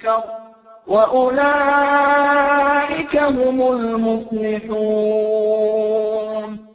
البشر وأولئك هم المفلحون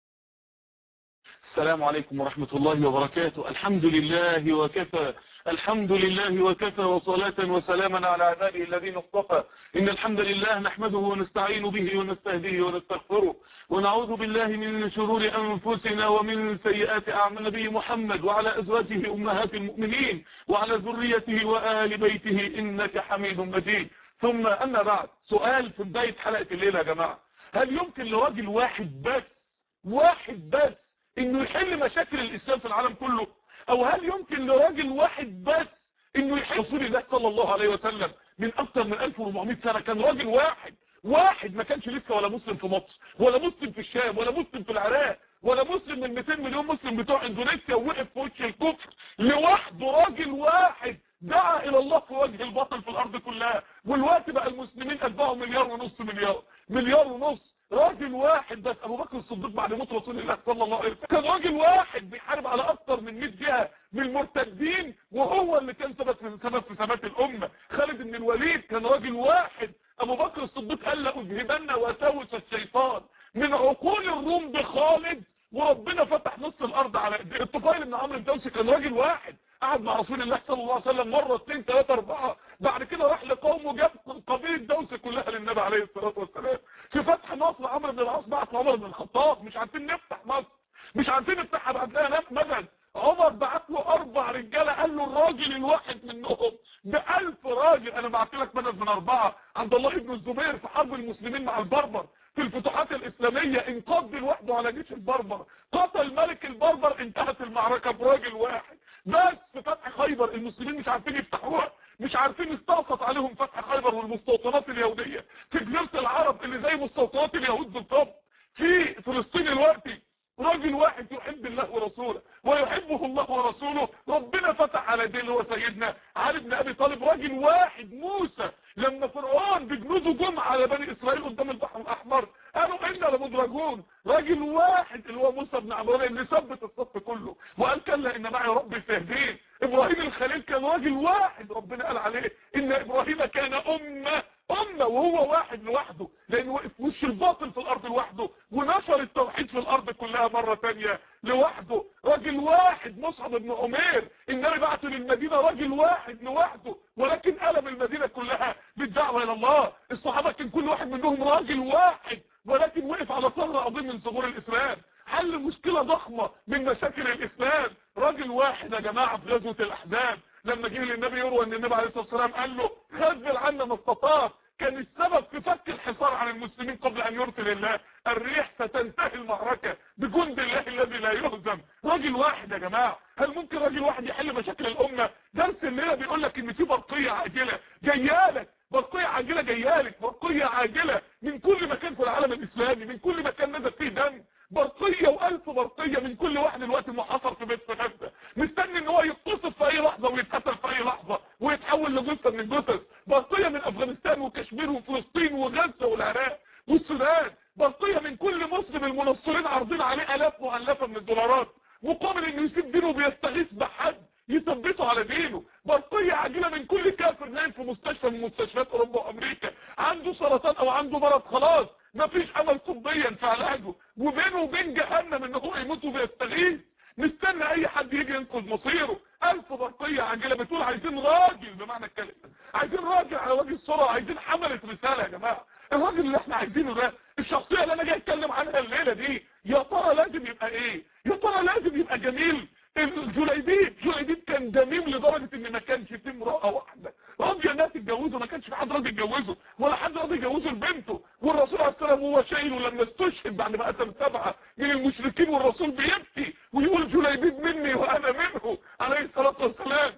السلام عليكم ورحمة الله وبركاته الحمد لله وكفى الحمد لله وكفى وصلاة وسلاما على عباده الذين اصطفى إن الحمد لله نحمده ونستعين به ونستهديه ونستغفره ونعوذ بالله من شرور أنفسنا ومن سيئات أعمال نبي محمد وعلى أزواجه أمهات المؤمنين وعلى ذريته وآل بيته إنك حميد مجيد ثم أما بعد سؤال في بداية حلقة الليلة يا جماعة هل يمكن لراجل واحد بس واحد بس انه يحل مشاكل الاسلام في العالم كله او هل يمكن لراجل واحد بس انه يحل رسول الله صلى الله عليه وسلم من اكتر من 1400 سنة كان راجل واحد واحد ما كانش لسه ولا مسلم في مصر ولا مسلم في الشام ولا مسلم في العراق ولا مسلم من 200 مليون مسلم بتوع اندونيسيا ووقف في وش الكفر لوحده راجل واحد دعا الى الله في وجه الباطل في الارض كلها والوقت بقى المسلمين اتباعوا مليار ونص مليار مليار ونص راجل واحد بس ابو بكر الصديق بعد موت رسول الله صلى الله عليه وسلم كان راجل واحد بيحارب على اكتر من 100 جهه من المرتدين وهو اللي كان سبب في سبب في ثبات الامه خالد بن الوليد كان راجل واحد ابو بكر الصديق قال لاذهبن وسوس الشيطان من عقول الروم بخالد وربنا فتح نص الارض على ايديه الطفيل بن عمرو الدوسي كان راجل واحد قعد مع رسول الله صلى الله عليه وسلم مرة اثنين ثلاثة اربعة بعد كده راح لقومه جاب قبيلة دوس كلها للنبي عليه الصلاة والسلام في فتح مصر عمرو بن العاص بعت عمر بن الخطاب مش عارفين نفتح مصر مش عارفين نفتحها بعد لها مدد عمر بعت له اربع رجاله قال له الراجل الواحد منهم بألف راجل انا بعت لك مدد من اربعة عبد الله بن الزبير في حرب المسلمين مع البربر في الفتوحات الاسلامية انقض لوحده على جيش البربر قتل ملك البربر انتهت المعركة براجل واحد بس في فتح خيبر المسلمين مش عارفين يفتحوها مش عارفين استقصت عليهم فتح خيبر والمستوطنات اليهودية في جزيرة العرب اللي زي مستوطنات اليهود بالضبط في فلسطين الوقتي راجل واحد يحب الله ورسوله ويحبه الله ورسوله ربنا فتح على دين هو سيدنا علي بن ابي طالب راجل واحد موسى لما فرعون بجنوده جم على بني اسرائيل قدام البحر الاحمر قالوا انا لمدرجون راجل واحد اللي هو موسى بن عمران اللي ثبت الصف كله وقال كلا ان معي ربي سيهدين ابراهيم الخليل كان راجل واحد ربنا قال عليه ان ابراهيم كان امه امه وهو واحد لوحده لانه وقف وش الباطل في الارض لوحده ونشر التوحيد في الارض كلها مره ثانيه لوحده راجل واحد مصعب بن عمير النبي بعته للمدينه راجل واحد لوحده ولكن قلب المدينه كلها بالدعوه الى الله الصحابه كان كل واحد منهم راجل واحد ولكن وقف على ثغر عظيم من ثغور الاسلام حل مشكله ضخمه من مشاكل الاسلام راجل واحد يا جماعه في غزوه الاحزاب لما جه للنبي يروى ان النبي عليه الصلاه والسلام قال له خذل عنا ما استطاع كان السبب في فك الحصار عن المسلمين قبل ان يرسل الله الريح ستنتهي المعركة بجند الله الذي لا يهزم راجل واحد يا جماعة هل ممكن راجل واحد يحل مشاكل الامة درس الليلة بيقول لك ان في برقية عاجلة جايالك برقية عاجلة جايالك برقية عاجلة من كل مكان في العالم الاسلامي من كل مكان نزل فيه دم برقية والف برقية من كل واحد الوقت محاصر في بيت في غزة مستني ان هو يتصف في اي لحظة ويتقتل في اي لحظة ويتحول لجثة من الجثث برقية من افغانستان وكشمير وفلسطين وغزة والعراق والسودان برقية من كل مسلم المنصرين عارضين عليه الاف مؤلفة من الدولارات مقابل انه يسيب دينه وبيستغيث بحد يثبته على دينه برقية عاجلة من كل كافر نايم في مستشفى من مستشفيات اوروبا وامريكا عنده سرطان او عنده مرض خلاص مفيش امل طبيا في علاجه وبينه وبين جهنم ان هو يموت وبيستغيث مستنى اي حد يجي ينقذ مصيره الف برقية عاجلة بتقول عايزين راجل بمعنى الكلمة عايزين راجل على وجه السرعة عايزين حملة رسالة يا جماعة الراجل اللي احنا عايزينه ده الشخصية اللي انا جاي اتكلم عنها الليلة دي يا ترى لازم يبقى ايه يا ترى لازم يبقى جميل الجليبيب جليبيب كان دميم لدرجة ان ما كانش فيه امرأة واحدة راضية انها تتجوزه ما كانش في حد راضي يتجوزه ولا حد راضي يجوزه لبنته والرسول عليه السلام هو شايله لما استشهد بعد ما قتل سبعة من المشركين والرسول بيبكي ويقول جليبيب مني وانا منه عليه الصلاة والسلام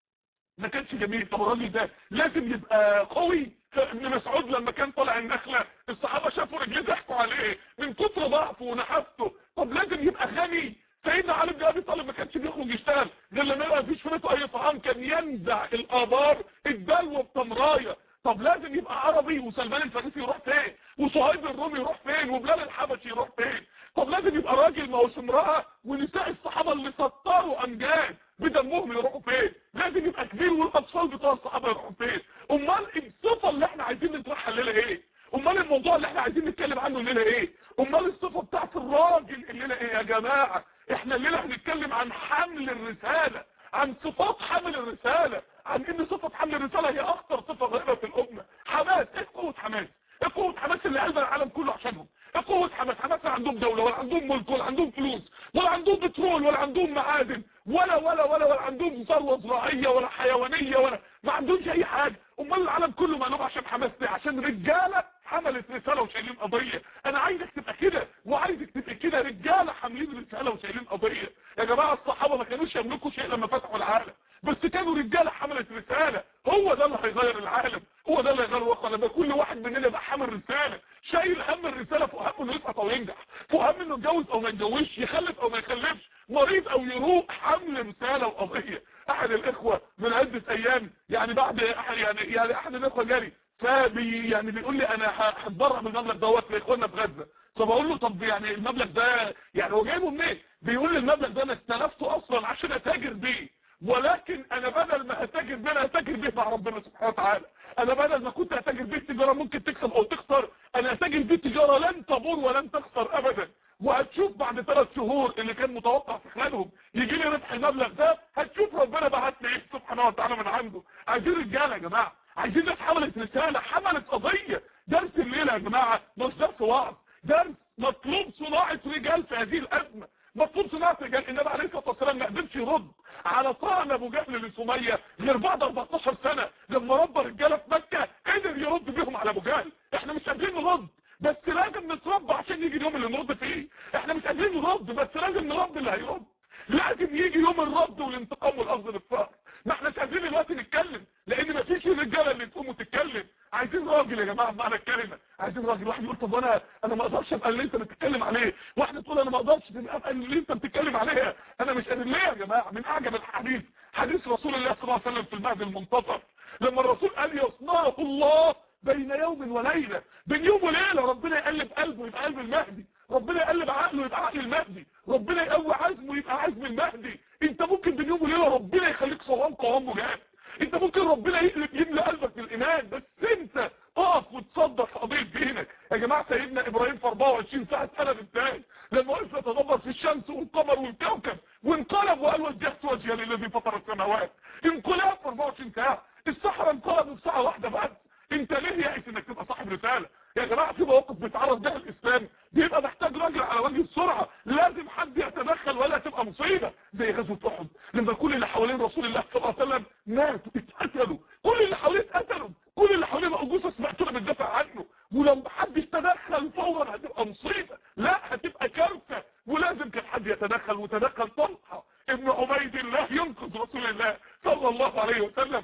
ما كانش جميل طب الراجل ده لازم يبقى قوي ابن مسعود لما كان طالع النخلة الصحابة شافوا رجليه ضحكوا عليه من كتر ضعفه ونحافته طب لازم يبقى غني سيدنا علي بن ابي طالب ما كانش بيخرج يشتغل غير لما يبقى مفيش في بيته اي طعام كان ينزع الابار الدلو بطمرايه طب لازم يبقى عربي وسلمان الفارسي يروح فين وصهيب الرومي يروح فين وبلال الحبشي يروح فين طب لازم يبقى راجل ما هوش امراه ونساء الصحابه اللي سطروا امجاد بدمهم يروحوا فين لازم يبقى كبير والاطفال بتوع الصحابه يروحوا فين امال الصفه اللي احنا عايزين نطرحها الليله ايه امال الموضوع اللي احنا عايزين نتكلم عنه الليله ايه امال الصفه بتاعت الراجل الليله ايه يا جماعه احنا الليله هنتكلم عن حمل الرساله عن صفات حمل الرساله عن ان صفه حمل الرساله هي اخطر صفه غائبه في الامه حماس ايه قوه حماس ايه قوه حماس اللي قلب العالم كله عشانهم ايه قوه حماس حماس لا عندهم دوله ولا عندهم ملك ولا عندهم فلوس ولا عندهم بترول ولا عندهم معادن ولا ولا ولا ولا عندهم ثروه زراعيه ولا حيوانيه ولا ما عندهمش اي حاجه امال العالم كله مقلوب عشان حماس ليه عشان رجاله حملت رساله وشايلين قضيه انا عايزك تبقى كده وعايزك تبقى كده رجاله حاملين رساله وشايلين قضيه يا جماعه الصحابه ما كانوش يملكوا شيء لما فتحوا العالم بس كانوا رجاله حملت رساله هو ده اللي هيغير العالم هو ده اللي هيغير الواقع لما كل واحد مننا يبقى حامل رساله شايل هم الرساله فوق هم انه يسقط او ينجح فوق هم انه يتجوز او ما يتجوزش يخلف او ما يخلفش مريض او يروق حمل رساله وقضيه احد الاخوه من عده ايام يعني بعد يعني يعني احد الاخوه جالي فبي يعني بيقول لي انا هتبرع بالمبلغ دوت لاخواننا في غزه فبقول له طب يعني المبلغ ده يعني هو جايبه منين بيقول لي المبلغ ده انا استلفته اصلا عشان اتاجر بيه ولكن انا بدل ما هتاجر بيه انا هتاجر بيه مع ربنا سبحانه وتعالى انا بدل ما كنت هتاجر بيه تجاره ممكن تكسب او تخسر انا هتاجر بيه تجاره لن تبور ولن تخسر ابدا وهتشوف بعد ثلاث شهور اللي كان متوقع في خلالهم يجي لي ربح المبلغ ده هتشوف ربنا بعت لي ايه سبحانه وتعالى من عنده عايزين رجاله يا جماعه عايزين ناس حملت رساله حملت قضيه درس الليله يا جماعه مش درس وعظ درس مطلوب صناعه رجال في هذه الازمه مطلوب صناعه رجال النبي عليه الصلاه والسلام ما قدرش يرد على طعن ابو جهل لسميه غير بعد 14 سنه لما ربى رجاله في مكه قدر يرد بيهم على ابو جهل احنا مش قادرين نرد بس لازم نتربى عشان يجي اليوم اللي نرد فيه احنا مش قادرين نرد بس لازم نرد اللي هيرد لازم يجي يوم الرد والانتقام والاخذ بالثار ما احنا مش قادرين دلوقتي نتكلم لان مفيش الرجاله اللي تقوم وتتكلم عايزين راجل يا جماعه بمعنى الكلمه عايزين راجل واحد يقول طب انا انا ما اقدرش ابقى اللي انت بتتكلم عليه واحده تقول انا ما اقدرش ابقى اللي انت بتتكلم عليها انا مش قادر ليه يا جماعه من اعجب الحديث حديث رسول الله صلى الله عليه وسلم في المهد المنتظر لما الرسول قال يصنعه الله بين يوم وليله بين يوم وليله ربنا يقلب قلبه يبقى قلب المهدي ربنا يقلب عقله يبقى عقل المهدي ربنا يقوي عزمه يبقى عزم المهدي انت ممكن بين يوم وليله ربنا يخليك صوام قوام مجاهد انت ممكن ربنا يقلب يملى قلبك بالايمان بس انت اقف وتصدق في قضيه دينك يا جماعه سيدنا ابراهيم في 24 ساعه اتقلب ازاي لما وقف يتدبر في الشمس والقمر والكوكب وانقلب وقال وجهت وجهي للذي فطر السماوات انقلاب في 24 ساعه الصحراء انقلبوا في ساعه واحده بس انت ليه يائس انك تبقى صاحب رساله يا جماعه في مواقف بيتعرض لها الاسلام بيبقى محتاج راجل على وجه السرعه لازم حد يتدخل ولا تبقى مصيبه زي غزوه احد لما كل اللي حوالين رسول الله صلى الله عليه وسلم ماتوا اتقتلوا كل اللي حواليه اتقتلوا كل اللي حواليه بقوا جثث مقتوله بتدافع عنه ولو محدش تدخل فورا هتبقى مصيبه لا هتبقى كارثه ولازم كان حد يتدخل وتدخل طلحه ابن عبيد الله ينقذ رسول الله صلى الله عليه وسلم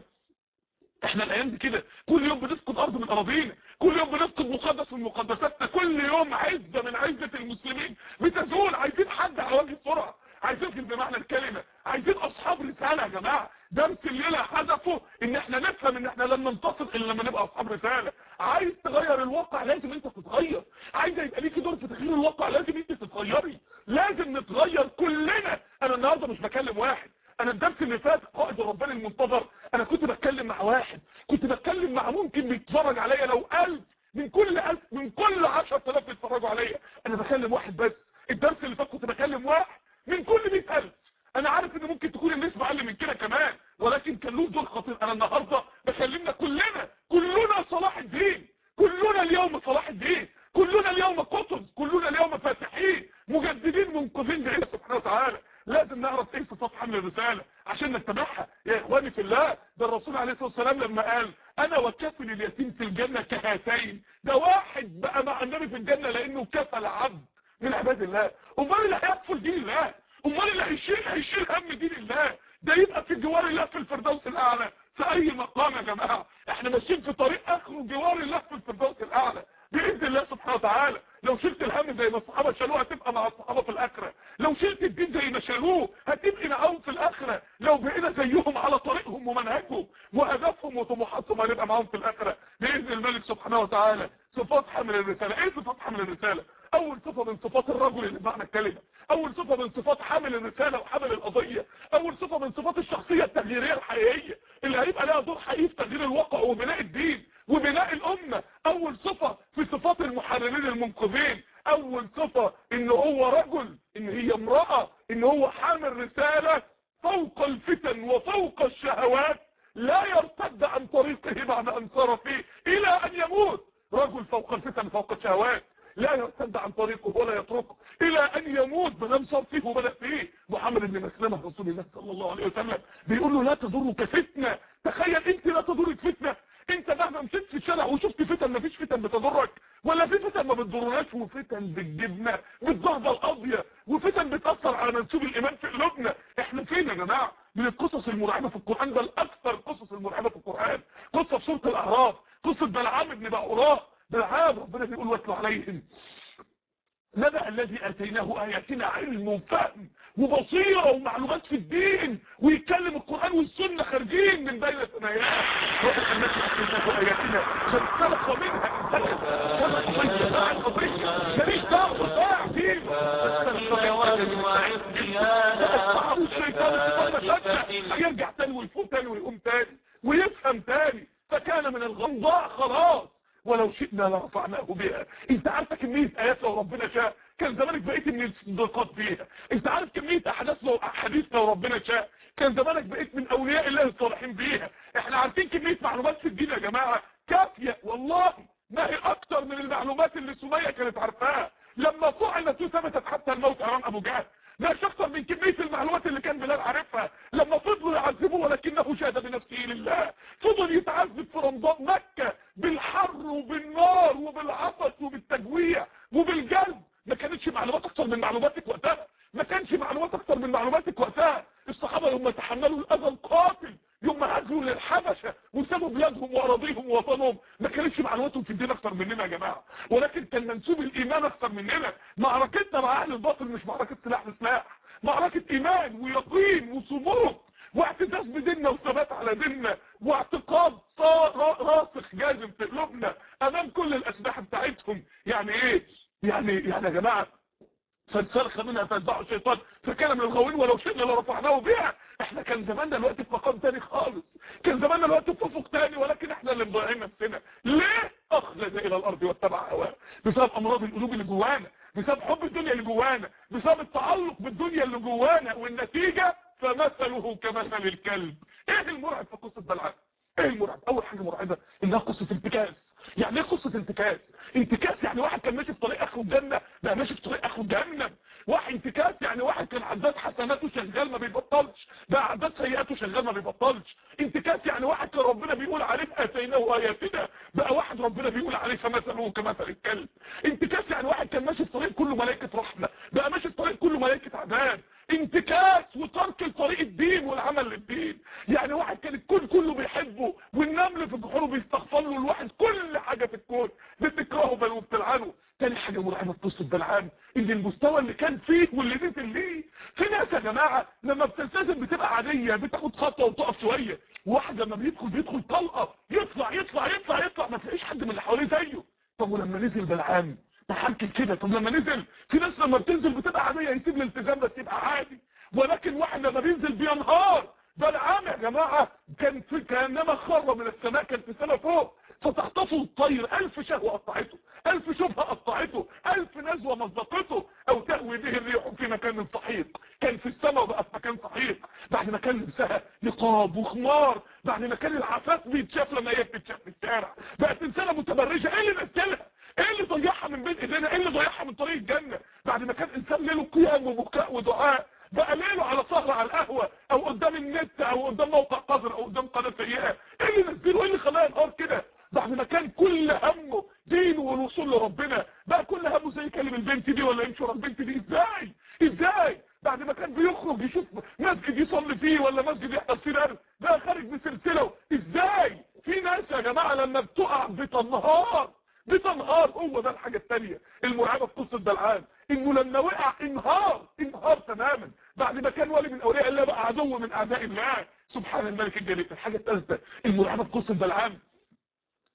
احنا الايام دي كده كل يوم بنفقد ارض من اراضينا كل يوم بنفقد مقدس من مقدساتنا كل يوم عزه من عزه المسلمين بتزول عايزين حد على وجه السرعه عايزين بمعنى الكلمه عايزين اصحاب رساله يا جماعه درس الليله هدفه ان احنا نفهم ان احنا لن ننتصر الا لما نبقى اصحاب رساله عايز تغير الواقع لازم انت تتغير عايز يبقى ليك دور في تغيير الواقع لازم انت تتغيري لازم نتغير كلنا انا النهارده مش بكلم واحد انا الدرس اللي فات قائد الرباني المنتظر انا كنت بتكلم مع واحد كنت بتكلم مع ممكن بيتفرج عليا لو ألف من كل ألف من كل عشر آلاف بيتفرجوا عليا انا بكلم واحد بس الدرس اللي فات كنت بكلم واحد من كل مئة ألف انا عارف ان ممكن تكون النسبة اقل من كده كمان ولكن كان له دور خطير انا النهاردة بكلمنا كلنا كلنا صلاح الدين كلنا اليوم صلاح الدين كلنا اليوم قطز كلنا اليوم فاتحين مجددين منقذين بإيه سبحانه وتعالى لازم نعرف ايه صفات حمل الرسالة عشان نتبعها يا اخواني في الله ده الرسول عليه الصلاة والسلام لما قال انا وكفل اليتيم في الجنة كهاتين ده واحد بقى مع النبي في الجنة لانه كفل عبد من عباد الله امال اللي هيكفل دين الله امال اللي هيشيل هيشيل هم دين الله ده يبقى في جوار الله في الفردوس الاعلى في اي مقام يا جماعة احنا ماشيين في طريق اخره جوار الله في الفردوس الاعلى باذن الله سبحانه وتعالى لو شلت الهم زي ما الصحابه شالوه هتبقى مع الصحابه في الاخره لو شلت الدين زي ما شالوه هتبقي معاهم في الاخره لو بقينا زيهم على طريقهم ومنهجهم واهدافهم وطموحاتهم هنبقى معاهم في الاخره باذن الملك سبحانه وتعالى صفات حمل الرساله ايه صفات حمل الرساله اول صفة من صفات الرجل اللي معنى الكلمة اول صفة من صفات حامل الرسالة وحامل القضية اول صفة من صفات الشخصية التغييرية الحقيقية اللي هيبقى لها دور حقيقي في تغيير الواقع وبناء الدين وبناء الامة اول صفة في صفات المحررين المنقذين اول صفة ان هو رجل ان هي امرأة ان هو حامل رسالة فوق الفتن وفوق الشهوات لا يرتد عن طريقه بعد ان صار فيه الى ان يموت رجل فوق الفتن فوق الشهوات لا يرتد عن طريقه ولا يتركه الى ان يموت بلم صار فيه وبدأ فيه محمد بن مسلمة رسول الله صلى الله عليه وسلم بيقول له لا تضرك فتنة تخيل انت لا تضرك فتنة انت مهما مشيت في الشارع وشفت فتن مفيش فتن بتضرك ولا في فتن ما بتضرناش وفتن بتجيبنا بالضربه القاضيه وفتن بتاثر على منسوب الايمان في قلوبنا احنا فين يا جماعه من القصص المرعبه في القران بل اكثر القصص المرعبه في القران قصه في سوره الاعراف قصه بلعام بن باعوراء بلعام ربنا بيقول واتلو عليهم نبأ الذي اتيناه اياتنا علم وفهم وبصيره ومعلومات في الدين ويتكلم القران والسنه خارجين من بين ثناياه نبأ الذي اتيناه اياتنا فانسلخ منها انسلخ سلخ قضيه باع قضيه ماليش دعوه باع دين فاتبعه الشيطان الشيطان مسكنا هيرجع تاني ويفوق تاني ويقوم تاني ويفهم تاني فكان من الغمضاء خلاص ولو شئنا لرفعناه بها انت عارفه كميه ايات لو ربنا شاء كان زمانك بقيت من الصديقات بيها انت عارف كميه احداث لو احاديث لو ربنا شاء كان زمانك بقيت من اولياء الله الصالحين بيها احنا عارفين كميه معلومات في الدين يا جماعه كافيه والله ما هي اكتر من المعلومات اللي سميه كانت عارفاها لما فعلت وثبتت حتى الموت امام ابو جهل مش اكتر من كمية المعلومات اللي كان بلال عارفها لما فضلوا يعذبوه ولكنه شهد بنفسه لله فضل يتعذب في رمضان مكة بالحر وبالنار وبالعطش وبالتجويع وبالجلد ما كانتش معلومات اكتر من معلوماتك وقتها ما كانش معلومات اكتر من معلوماتك وقتها الصحابة لما تحملوا الاذى القاتل يوم هاجروا للحبشة وسابوا بلادهم واراضيهم ووطنهم ما كانتش معلوماتهم في الدين اكتر مننا يا جماعة ولكن كان منسوب الايمان اكتر مننا معركتنا مع اهل الباطل مش معركة سلاح بسلاح معركة ايمان ويقين وصمود واعتزاز بديننا وثبات على ديننا واعتقاد صار راسخ جازم في قلوبنا امام كل الاسلحه بتاعتهم يعني ايه يعني يعني يا جماعه فانسلخ منها فاتبعه الشيطان فكان من الغاوين ولو شئنا لرفعناه بها احنا كان زماننا الوقت في مقام تاني خالص كان زماننا الوقت في افق تاني ولكن احنا اللي مضيعين نفسنا ليه اخلد الى الارض واتبع هواه بسبب امراض القلوب اللي جوانا بسبب حب الدنيا اللي جوانا بسبب التعلق بالدنيا اللي جوانا والنتيجه فمثله كمثل الكلب ايه المرعب في قصه بلعام ايه المرعب اول حاجه مرعبه انها قصه انتكاس يعني ايه قصه انتكاس انتكاس يعني واحد كان ماشي في طريق اخره الجنه بقى ماشي في طريق اخره جهنم واحد انتكاس يعني واحد كان عداد حسناته شغال ما بيبطلش بقى عداد سيئاته شغال ما بيبطلش انتكاس يعني واحد كان ربنا بيقول عليه اتيناه اياتنا بقى واحد ربنا بيقول عليه فمثله كمثل الكلب انتكاس يعني واحد كان ماشي في طريق كله ملائكه رحمه بقى ماشي في طريق كله ملائكه عذاب انتكاس وترك لطريق الدين والعمل للدين يعني واحد كان الكون كله بيحبه والنمل في جحوره بيستغفر له الواحد كل حاجة في الكون بتكرهه بل وبتلعنه تاني حاجة مرعبة في قصة بلعام ان المستوى اللي كان فيه واللي نزل ليه في ناس يا جماعة لما بتلتزم بتبقى عادية بتاخد خطوة وتقف شوية واحد لما بيدخل بيدخل طلقة يطلع يطلع يطلع يطلع ما تلاقيش حد من اللي حواليه زيه طب ولما نزل بلعام تحكي كده طب لما نزل في ناس لما بتنزل بتبقى عادية يسيب الالتزام بس يبقى عادي ولكن واحد لما بينزل بينهار بلعام يا جماعة كان في كأنما خر من السماء كان في سنة فوق فتخطفه الطير ألف شهوة قطعته ألف شبهة قطعته ألف نزوة مزقته أو تهوي به الريح في مكان صحيح كان في السماء وبقى في مكان صحيح بعد ما كان لبسها نقاب وخمار بعد ما كان العفاف بيتشاف لما هي بتتشاف في الشارع بقت إنسانة متبرجة إيه اللي نزلها ايه اللي ضيعها من بين ايدينا ايه اللي ضيعها من طريق الجنة بعد ما كان انسان ليله قيام وبكاء ودعاء بقى ليله على سهرة على القهوة او قدام النت او قدام موقع قذر او قدام قناة سيئة ايه اللي نزله ايه اللي خلاه ينهار كده بعد ما كان كل همه دينه والوصول لربنا بقى كل همه زي يكلم البنت دي ولا يمشي ورا البنت دي ازاي ازاي بعد ما كان بيخرج يشوف مسجد يصلي فيه ولا مسجد يحصل فيه درس بقى خارج بسلسله ازاي في ناس يا جماعه لما بتقع بتنهار بتنهار هو ده الحاجة التانية المرعبة في قصة بلعام انه لما وقع انهار انهار تماما بعد ما كان ولي من اولياء الله بقى عدو من اعداء الله سبحان الملك الجليل الحاجة الثالثة المرعبة في قصة بلعام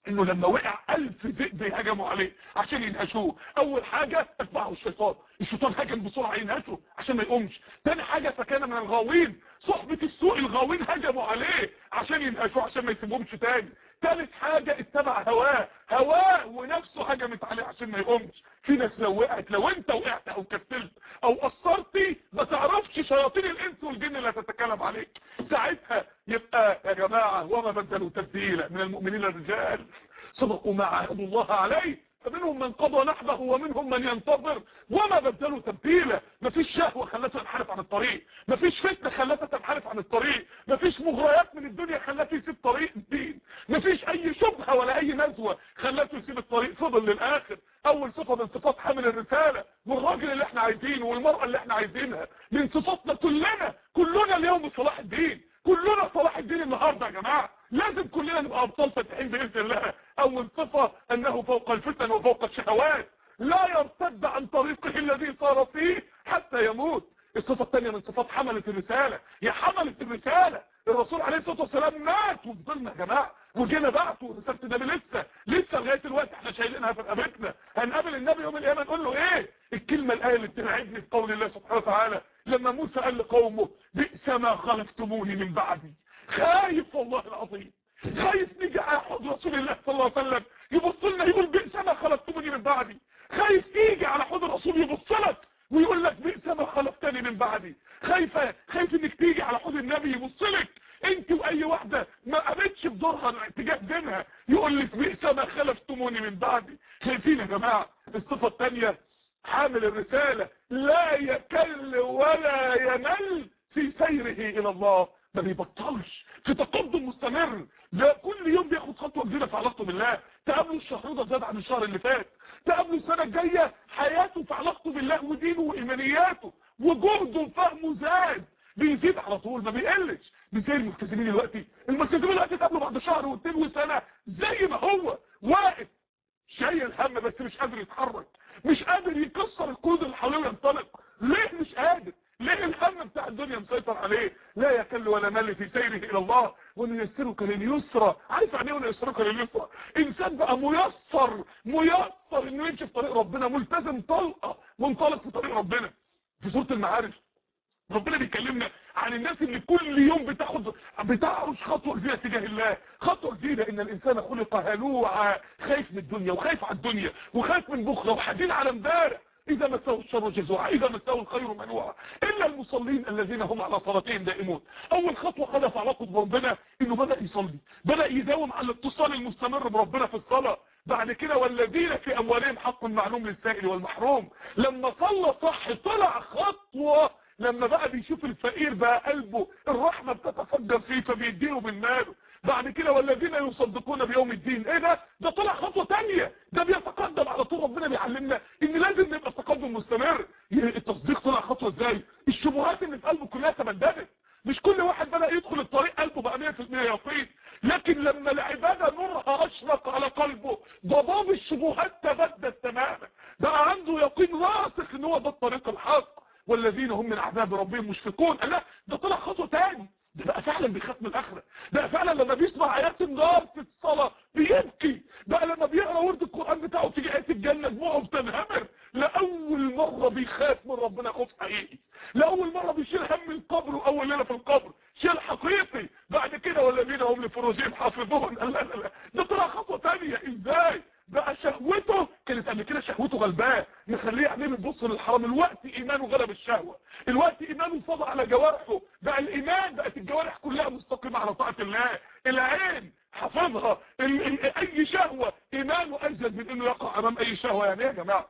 انه لما وقع الف ذئب هجموا عليه عشان ينهشوه اول حاجة اتبعه الشيطان الشيطان هجم بسرعة ينهشه عشان ما يقومش تاني حاجة فكان من الغاوين صحبة السوء الغاوين هجموا عليه عشان ينهشوه عشان ما يسيبهمش تاني تالت حاجة اتبع هواه هواه ونفسه هجمت عليه عشان ما يقومش في ناس لو وقعت لو انت وقعت او كسلت او قصرتي ما تعرفش شياطين الانس والجن اللي هتتكلم عليك ساعتها يبقى يا جماعة وما بدلوا تبديلا من المؤمنين الرجال صدقوا ما عهدوا الله عليه فمنهم من قضى نحبه ومنهم من ينتظر وما بدلوا تبديلا مفيش شهوة خلته ينحرف عن الطريق مفيش فتنة خلته تنحرف عن الطريق مفيش مغريات من الدنيا خلته يسيب طريق الدين مفيش اي شبهة ولا اي نزوة خلته يسيب الطريق فضل للاخر اول صفة من صفات حامل الرسالة والراجل اللي احنا عايزينه والمرأة اللي احنا عايزينها من صفاتنا كلنا كلنا اليوم صلاح الدين كلنا صلاح الدين النهاردة يا جماعة لازم كلنا نبقى ابطال فاتحين باذن الله اول صفة انه فوق الفتن وفوق الشهوات لا يرتد عن طريقه الذي صار فيه حتى يموت الصفة الثانية من صفات حملة الرسالة يا حملة الرسالة الرسول عليه الصلاة والسلام مات وفضلنا يا جماعة وجينا بعته ورسالة النبي لسه لسه لغاية الوقت احنا شايلينها في رقبتنا هنقابل النبي يوم القيامة نقول له ايه الكلمة الآية اللي بترعبني في قول الله سبحانه وتعالى لما موسى قال لقومه بئس ما خلفتموني من بعدي خايف والله العظيم خايف نيجي على حوض رسول الله صلى الله عليه وسلم يبص لنا يقول بئس ما خلفتموني من بعدي خايف تيجي على حوض الرسول يبص لك ويقول لك بئس ما خلفتني من بعدي خايفه خايف انك تيجي على حوض النبي يبص لك انت واي واحده ما قامتش بدورها اتجاه دينها يقول لك بئس ما خلفتموني من بعدي خايفين يا جماعه الصفه الثانيه حامل الرساله لا يكل ولا يمل في سيره الى الله ما بيبطلش في تقدم مستمر ده كل يوم بياخد خطوه جديده في علاقته بالله تقابله الشهر ده زاد عن الشهر اللي فات تقابله السنه الجايه حياته في علاقته بالله ودينه وايمانياته وجهده وفهمه زاد بيزيد على طول ما بيقلش مش زي الملتزمين دلوقتي الملتزمين دلوقتي تقابله بعد شهر واثنين وسنه زي ما هو واقف شايل هم بس مش قادر يتحرك مش قادر يكسر القيود اللي حواليه وينطلق ليه مش قادر ليه الهم بتاع الدنيا مسيطر عليه لا يكل ولا مل في سيره الى الله ونيسرك لليسرى عارف يعني ايه ونيسرك لليسرى انسان بقى ميسر ميسر انه يمشي في طريق ربنا ملتزم طلقه منطلق في طريق ربنا في سوره المعارج ربنا بيكلمنا عن الناس اللي كل يوم بتاخد بتعرش خطوه جديده تجاه الله خطوه جديده ان الانسان خلق هلوعا خايف من الدنيا وخايف على الدنيا وخايف من بكره وحزين على امبارح إذا مسه الشر جزوعا إذا مسه الخير منوعا إلا المصلين الذين هم على صلاتهم دائمون أول خطوة خدها في علاقة بربنا إنه بدأ يصلي بدأ يداوم على الاتصال المستمر بربنا في الصلاة بعد كده والذين في أموالهم حق معلوم للسائل والمحروم لما صلى صح طلع خطوة لما بقى بيشوف الفقير بقى قلبه الرحمة بتتفجر فيه فبيديله من ماله بعد كده والذين يصدقون بيوم الدين ايه ده ده طلع خطوة تانية ده بيتقدم على طول ربنا بيعلمنا ان لازم نبقى تقدم مستمر التصديق طلع خطوة ازاي الشبهات اللي في قلبه كلها تبددت مش كل واحد بدأ يدخل الطريق قلبه بقى 100% يقين لكن لما العبادة نورها اشرق على قلبه ضباب الشبهات تبدد تماما بقى عنده يقين راسخ ان هو ده الطريق الحق والذين هم من عذاب ربهم مشفقون لا ده طلع خطوة تاني ده بقى فعلا بيخاف من الاخره ده فعلا لما بيسمع ايات النار في الصلاه بيبكي بقى لما بيقرا ورد القران بتاعه تيجي ايات الجنه دموعه بتنهمر لاول مره بيخاف من ربنا خوف حقيقي لاول مره بيشيل هم القبر واول ليله في القبر شيل حقيقي بعد كده والذين هم لفروجهم حافظون لا لا لا ده طلع خطوه ثانيه ازاي بقى شهوته كانت قبل كده شهوته غلباه مخليه عينيه بتبص للحرام الوقت ايمانه غلب الشهوه الوقت ايمانه فضى على جوارحه بقى الايمان بقت الجوارح كلها مستقيمه على طاعه الله العين حفظها ال ال اي شهوه ايمانه ازيد من انه يقع امام اي شهوه يعني ايه يا جماعه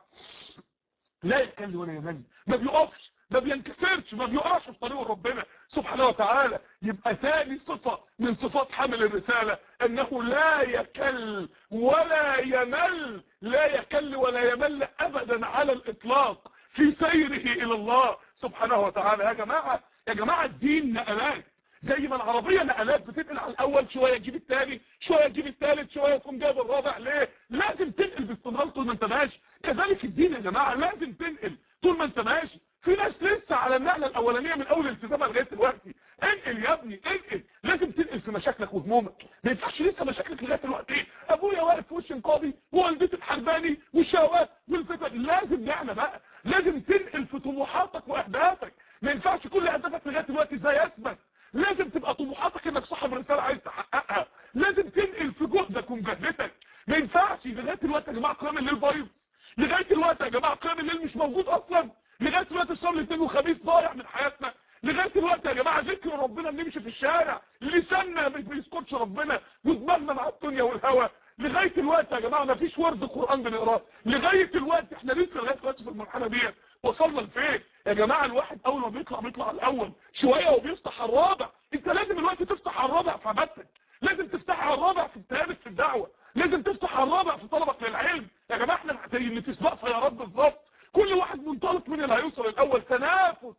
لا يتكلم ولا يمل ما بيقفش ما بينكسرش ما بيقعش في طريق ربنا سبحانه وتعالى يبقى ثاني صفة من صفات حمل الرسالة انه لا يكل ولا يمل لا يكل ولا يمل ابدا على الاطلاق في سيره الى الله سبحانه وتعالى يا جماعة يا جماعة الدين نقلات زي ما العربية نقلات بتنقل على الاول شوية تجيب الثاني شوية تجيب الثالث شوية تقوم جايب الرابع ليه لازم تنقل باستمرار طول ما انت ماشي كذلك الدين يا جماعة لازم تنقل طول ما انت ماشي في ناس لسه على النقلة الاولانية من اول التزامها لغاية دلوقتي انقل يا ابني انقل لازم تنقل في في مشاكلك وهمومك ما ينفعش لسه مشاكلك لغايه دلوقتي ابويا واقف في وش نقابي ووالدتي الحرباني والشهوات والفتن لازم نعمل بقى لازم تنقل في طموحاتك واهدافك ما ينفعش كل اهدافك لغايه دلوقتي ازاي اثبت لازم تبقى طموحاتك انك صاحب رساله عايز تحققها لازم تنقل في جهدك ومجاهدتك ما ينفعش لغايه دلوقتي يا جماعه قيام الليل بايظ لغايه دلوقتي يا جماعه قيام الليل مش موجود اصلا لغايه دلوقتي الصلاه الاثنين وخميس ضايع من حياتنا لغايه دلوقتي يا جماعه ذكر ربنا بنمشي في الشارع لساننا ما بيذكرش ربنا ودماغنا مع الدنيا والهوى لغايه دلوقتي يا جماعه ما فيش ورد قران بنقراه لغايه دلوقتي احنا لسه لغايه دلوقتي في المرحله ديت وصلنا لفين يا جماعه الواحد اول ما بيطلع بيطلع الاول شويه وبيفتح الرابع انت لازم الوقت تفتح على الرابع في عبادتك لازم تفتح على الرابع في اجتهادك في الدعوه لازم تفتح على الرابع في طلبك للعلم يا جماعه احنا زي اللي في سباق سيارات بالظبط كل واحد منطلق من اللي هيوصل الاول تنافس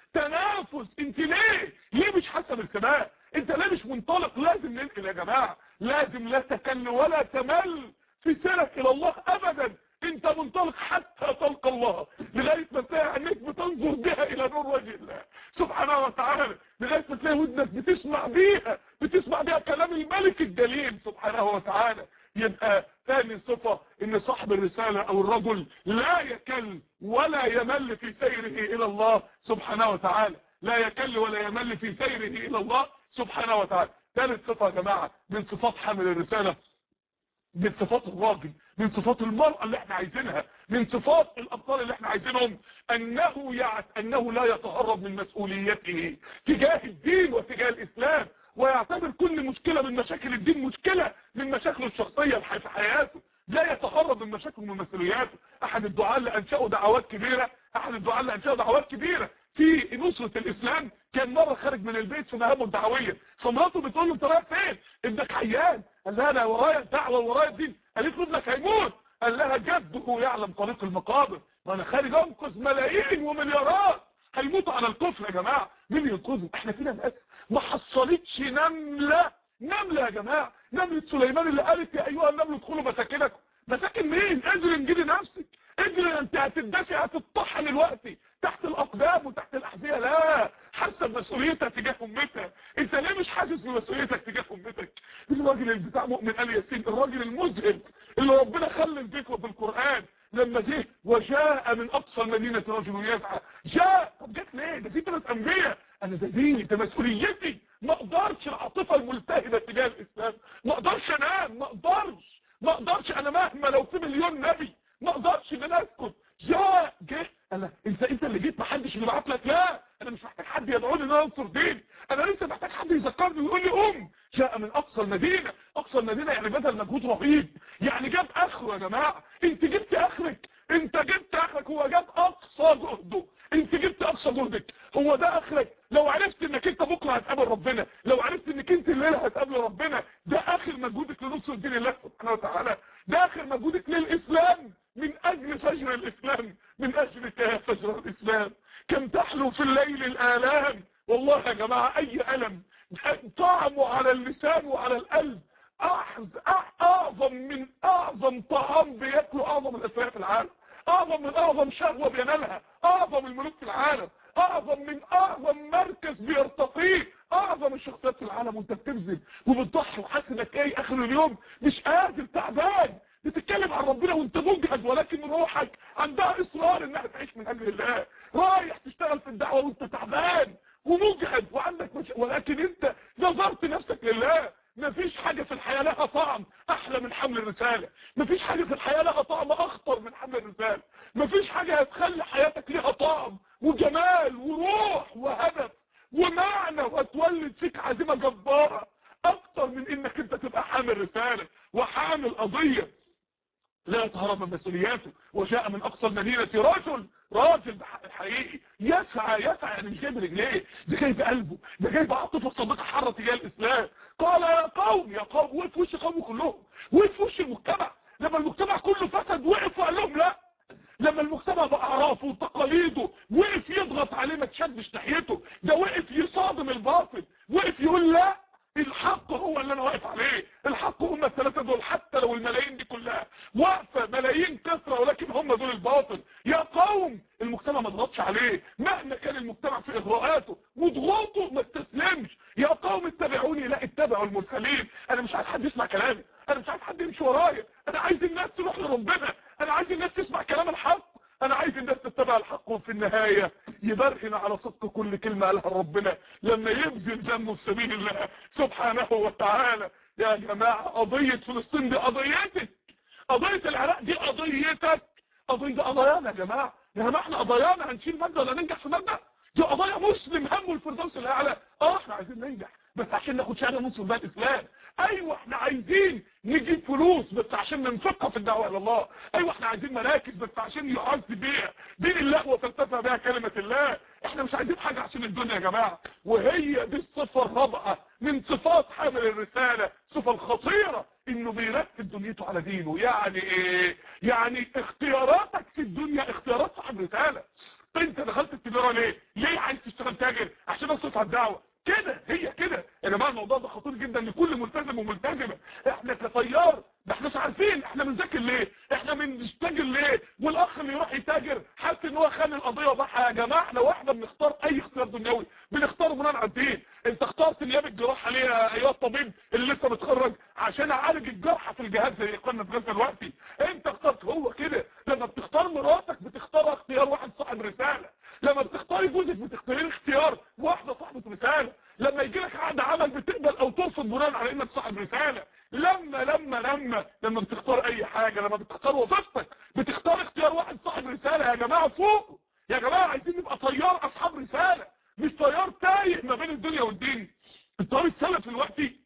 تنافس انت ليه ليه مش حاسه بالسباق انت ليه مش منطلق لازم ننقل يا جماعه لازم لا تكل ولا تمل في سيرك الى الله ابدا انت منطلق حتى تلقى الله لغايه ما تلاقي عينيك بتنظر بها الى نور وجه الله سبحانه وتعالى لغايه ما تلاقي ودنك بتسمع بيها بتسمع بيها كلام الملك الجليل سبحانه وتعالى يبقى ثاني صفة ان صاحب الرسالة او الرجل لا يكل ولا يمل في سيره الى الله سبحانه وتعالى لا يكل ولا يمل في سيره الى الله سبحانه وتعالى ثالث صفة يا جماعة من صفات حامل الرسالة من صفات الراجل من صفات المرأة اللي احنا عايزينها من صفات الابطال اللي احنا عايزينهم انه يعت انه لا يتهرب من مسؤوليته تجاه الدين وتجاه الاسلام ويعتبر كل مشكلة من مشاكل الدين مشكلة من مشاكله الشخصية في حياته لا يتهرب من مشاكله ومن مسؤولياته احد الدعاء اللي انشأوا دعوات كبيرة احد الدعاء اللي انشأوا دعوات كبيرة في نصرة الاسلام كان مرة خارج من البيت في مهامه الدعوية فمراته بتقول له انت رايح فين ابنك حيان قال لها انا ورايا الدعوة ورايا الدين قالت له ابنك هيموت قال لها جده يعلم طريق المقابر وانا خارج انقذ ملايين ومليارات هيموتوا على الكفر يا جماعة مين ينقذهم احنا فينا ناس ما حصلتش نملة نملة يا جماعة نملة سليمان اللي قالت يا ايها النمل ادخلوا مساكنكم مساكن مين قدر انجدي نفسك قدر انت هتدسي هتطحن الوقت تحت الاقدام وتحت الاحذيه لا حاسه بمسؤوليتها تجاه امتها انت ليه مش حاسس بمسؤوليتك تجاه امتك الراجل اللي بتاع مؤمن ال ياسين الراجل المذهب اللي ربنا خلى ذكره في القران لما جه وجاء من اقصى المدينه رجل يسعى جاء طب جت ليه ده في ثلاث انبياء انا ده ديني ده مسؤوليتي ما اقدرش العاطفه الملتهبه تجاه الاسلام ما اقدرش انام ما اقدرش ما اقدرش انا مهما لو في مليون نبي ما اقدرش ان انا اسكت جاء جه انا انت انت اللي جيت ما حدش اللي بعت لك لا انا مش محتاج حد يدعوني ان انا انصر دين انا لسه محتاج حد يذكرني ويقول لي قوم جاء من اقصى المدينه اقصى المدينه يعني بذل مجهود رهيب يعني جاب اخره يا جماعه انت جبت اخرك انت جبت اخرك هو جاب اقصى جهده انت جبت اقصى جهدك هو ده اخرك لو عرفت انك انت بكره هتقابل ربنا لو عرفت انك انت الليله هتقابل ربنا ده اخر مجهودك لنصر دين الله سبحانه وتعالى ده اخر مجهودك للاسلام من اجل فجر الاسلام من اجلك يا فجر الاسلام كم تحلو في الليل الالام والله يا جماعه اي الم طعمه على اللسان وعلى القلب أحز اعظم من اعظم طعام بياكله اعظم الاثرياء في العالم اعظم من اعظم شهوة بينالها اعظم الملوك في العالم اعظم من اعظم مركز بيرتقيه اعظم الشخصيات في العالم وانت بتبذل وبتضحي وحاسس انك ايه اخر اليوم مش قادر تعبان بتتكلم عن ربنا وانت مجهد ولكن روحك عندها اصرار انها تعيش من اجل الله رايح تشتغل في الدعوه وانت تعبان ومجهد وعندك مش... ولكن انت نظرت نفسك لله مفيش حاجة في الحياة لها طعم احلى من حمل الرسالة مفيش حاجة في الحياة لها طعم اخطر من حمل الرسالة مفيش حاجة هتخلي حياتك ليها طعم وجمال وروح وهدف ومعنى وتولد فيك عزيمة جبارة اكتر من انك انت تبقى حامل رسالة وحامل قضية لا يتهرب من مسؤولياته وجاء من اقصى المدينة رجل راجل حقيقي يسعى يسعى يعني مش جايب رجليه ده جايب قلبه ده جايب عاطفه صادقه حاره تجاه الاسلام قال يا قوم يا قوم وقف وش قومه كلهم وقف وش المجتمع لما المجتمع كله فسد وقف وقال لهم لا لما المجتمع باعرافه وتقاليده وقف يضغط عليه ما تشدش ناحيته ده وقف يصادم الباطل وقف يقول لا الحق هو اللي انا واقف عليه الحق هم الثلاثه دول حتى لو الملايين دي كلها واقفه ملايين كثره ولكن هم دول الباطل يا قوم المجتمع ما ضغطش عليه مهما كان المجتمع في اغراءاته وضغوطه ما استسلمش يا قوم اتبعوني لا اتبعوا المرسلين انا مش عايز حد يسمع كلامي انا مش عايز حد يمشي ورايا انا عايز الناس تروح لربنا انا عايز الناس تسمع كلام الحق انا عايز الناس تتبع الحق وفي النهاية يبرهن على صدق كل كلمة قالها ربنا لما يبذل دمه في سبيل الله سبحانه وتعالى يا جماعة قضية فلسطين دي قضيتك قضية العراق دي قضيتك قضية دي قضايانا يا جماعة يا جماعة احنا قضايانا هنشيل مادة ولا ننجح في مادة دي قضايا مسلم همه الفردوس الاعلى اه احنا عايزين ننجح بس عشان ناخد شهاده مسلم بقى الاسلام ايوه احنا عايزين نجيب فلوس بس عشان ننفقها في الدعوه الى الله ايوه احنا عايزين مراكز بس عشان يعز بيها دين الله وترتفع بها كلمه الله احنا مش عايزين حاجه عشان الدنيا يا جماعه وهي دي الصفه الرابعه من صفات حامل الرساله الصفه الخطيره انه بيرتب دنيته على دينه يعني ايه يعني اختياراتك في الدنيا اختيارات صاحب رساله انت دخلت التجاره ليه ليه عايز تشتغل تاجر عشان اصرف على الدعوه كده هي كده يا جماعه الموضوع ده خطير جدا لكل ملتزم وملتزمه احنا كطيار ما احناش عارفين احنا بنذاكر ليه احنا بنشتغل ليه والاخ اللي يروح يتاجر حاسس ان هو خان القضيه وضحى يا جماعه لو احنا بنختار اي اختيار دنيوي بنختاره بناء على الدين انت اخترت نيابه الجراحه ليه يا ايها الطبيب اللي لسه متخرج عشان اعالج الجرحى في الجهاز زي اخواننا في غزه دلوقتي انت اخترت هو كده لما بتختار مراتك بتختار اختيار واحد صاحب رساله لما بتختاري جوزك بتختاري اختيار واحده صاحبه رساله لما يجي لك عقد عمل بتقبل او ترفض بناء على انك صاحب رساله لما لما لما لما بتختار اي حاجه لما بتختار وظيفتك بتختار اختيار واحد صاحب رساله يا جماعه فوق يا جماعه عايزين نبقى طيار اصحاب رساله مش طيار تايه ما بين الدنيا والدين الطيار السلفي دلوقتي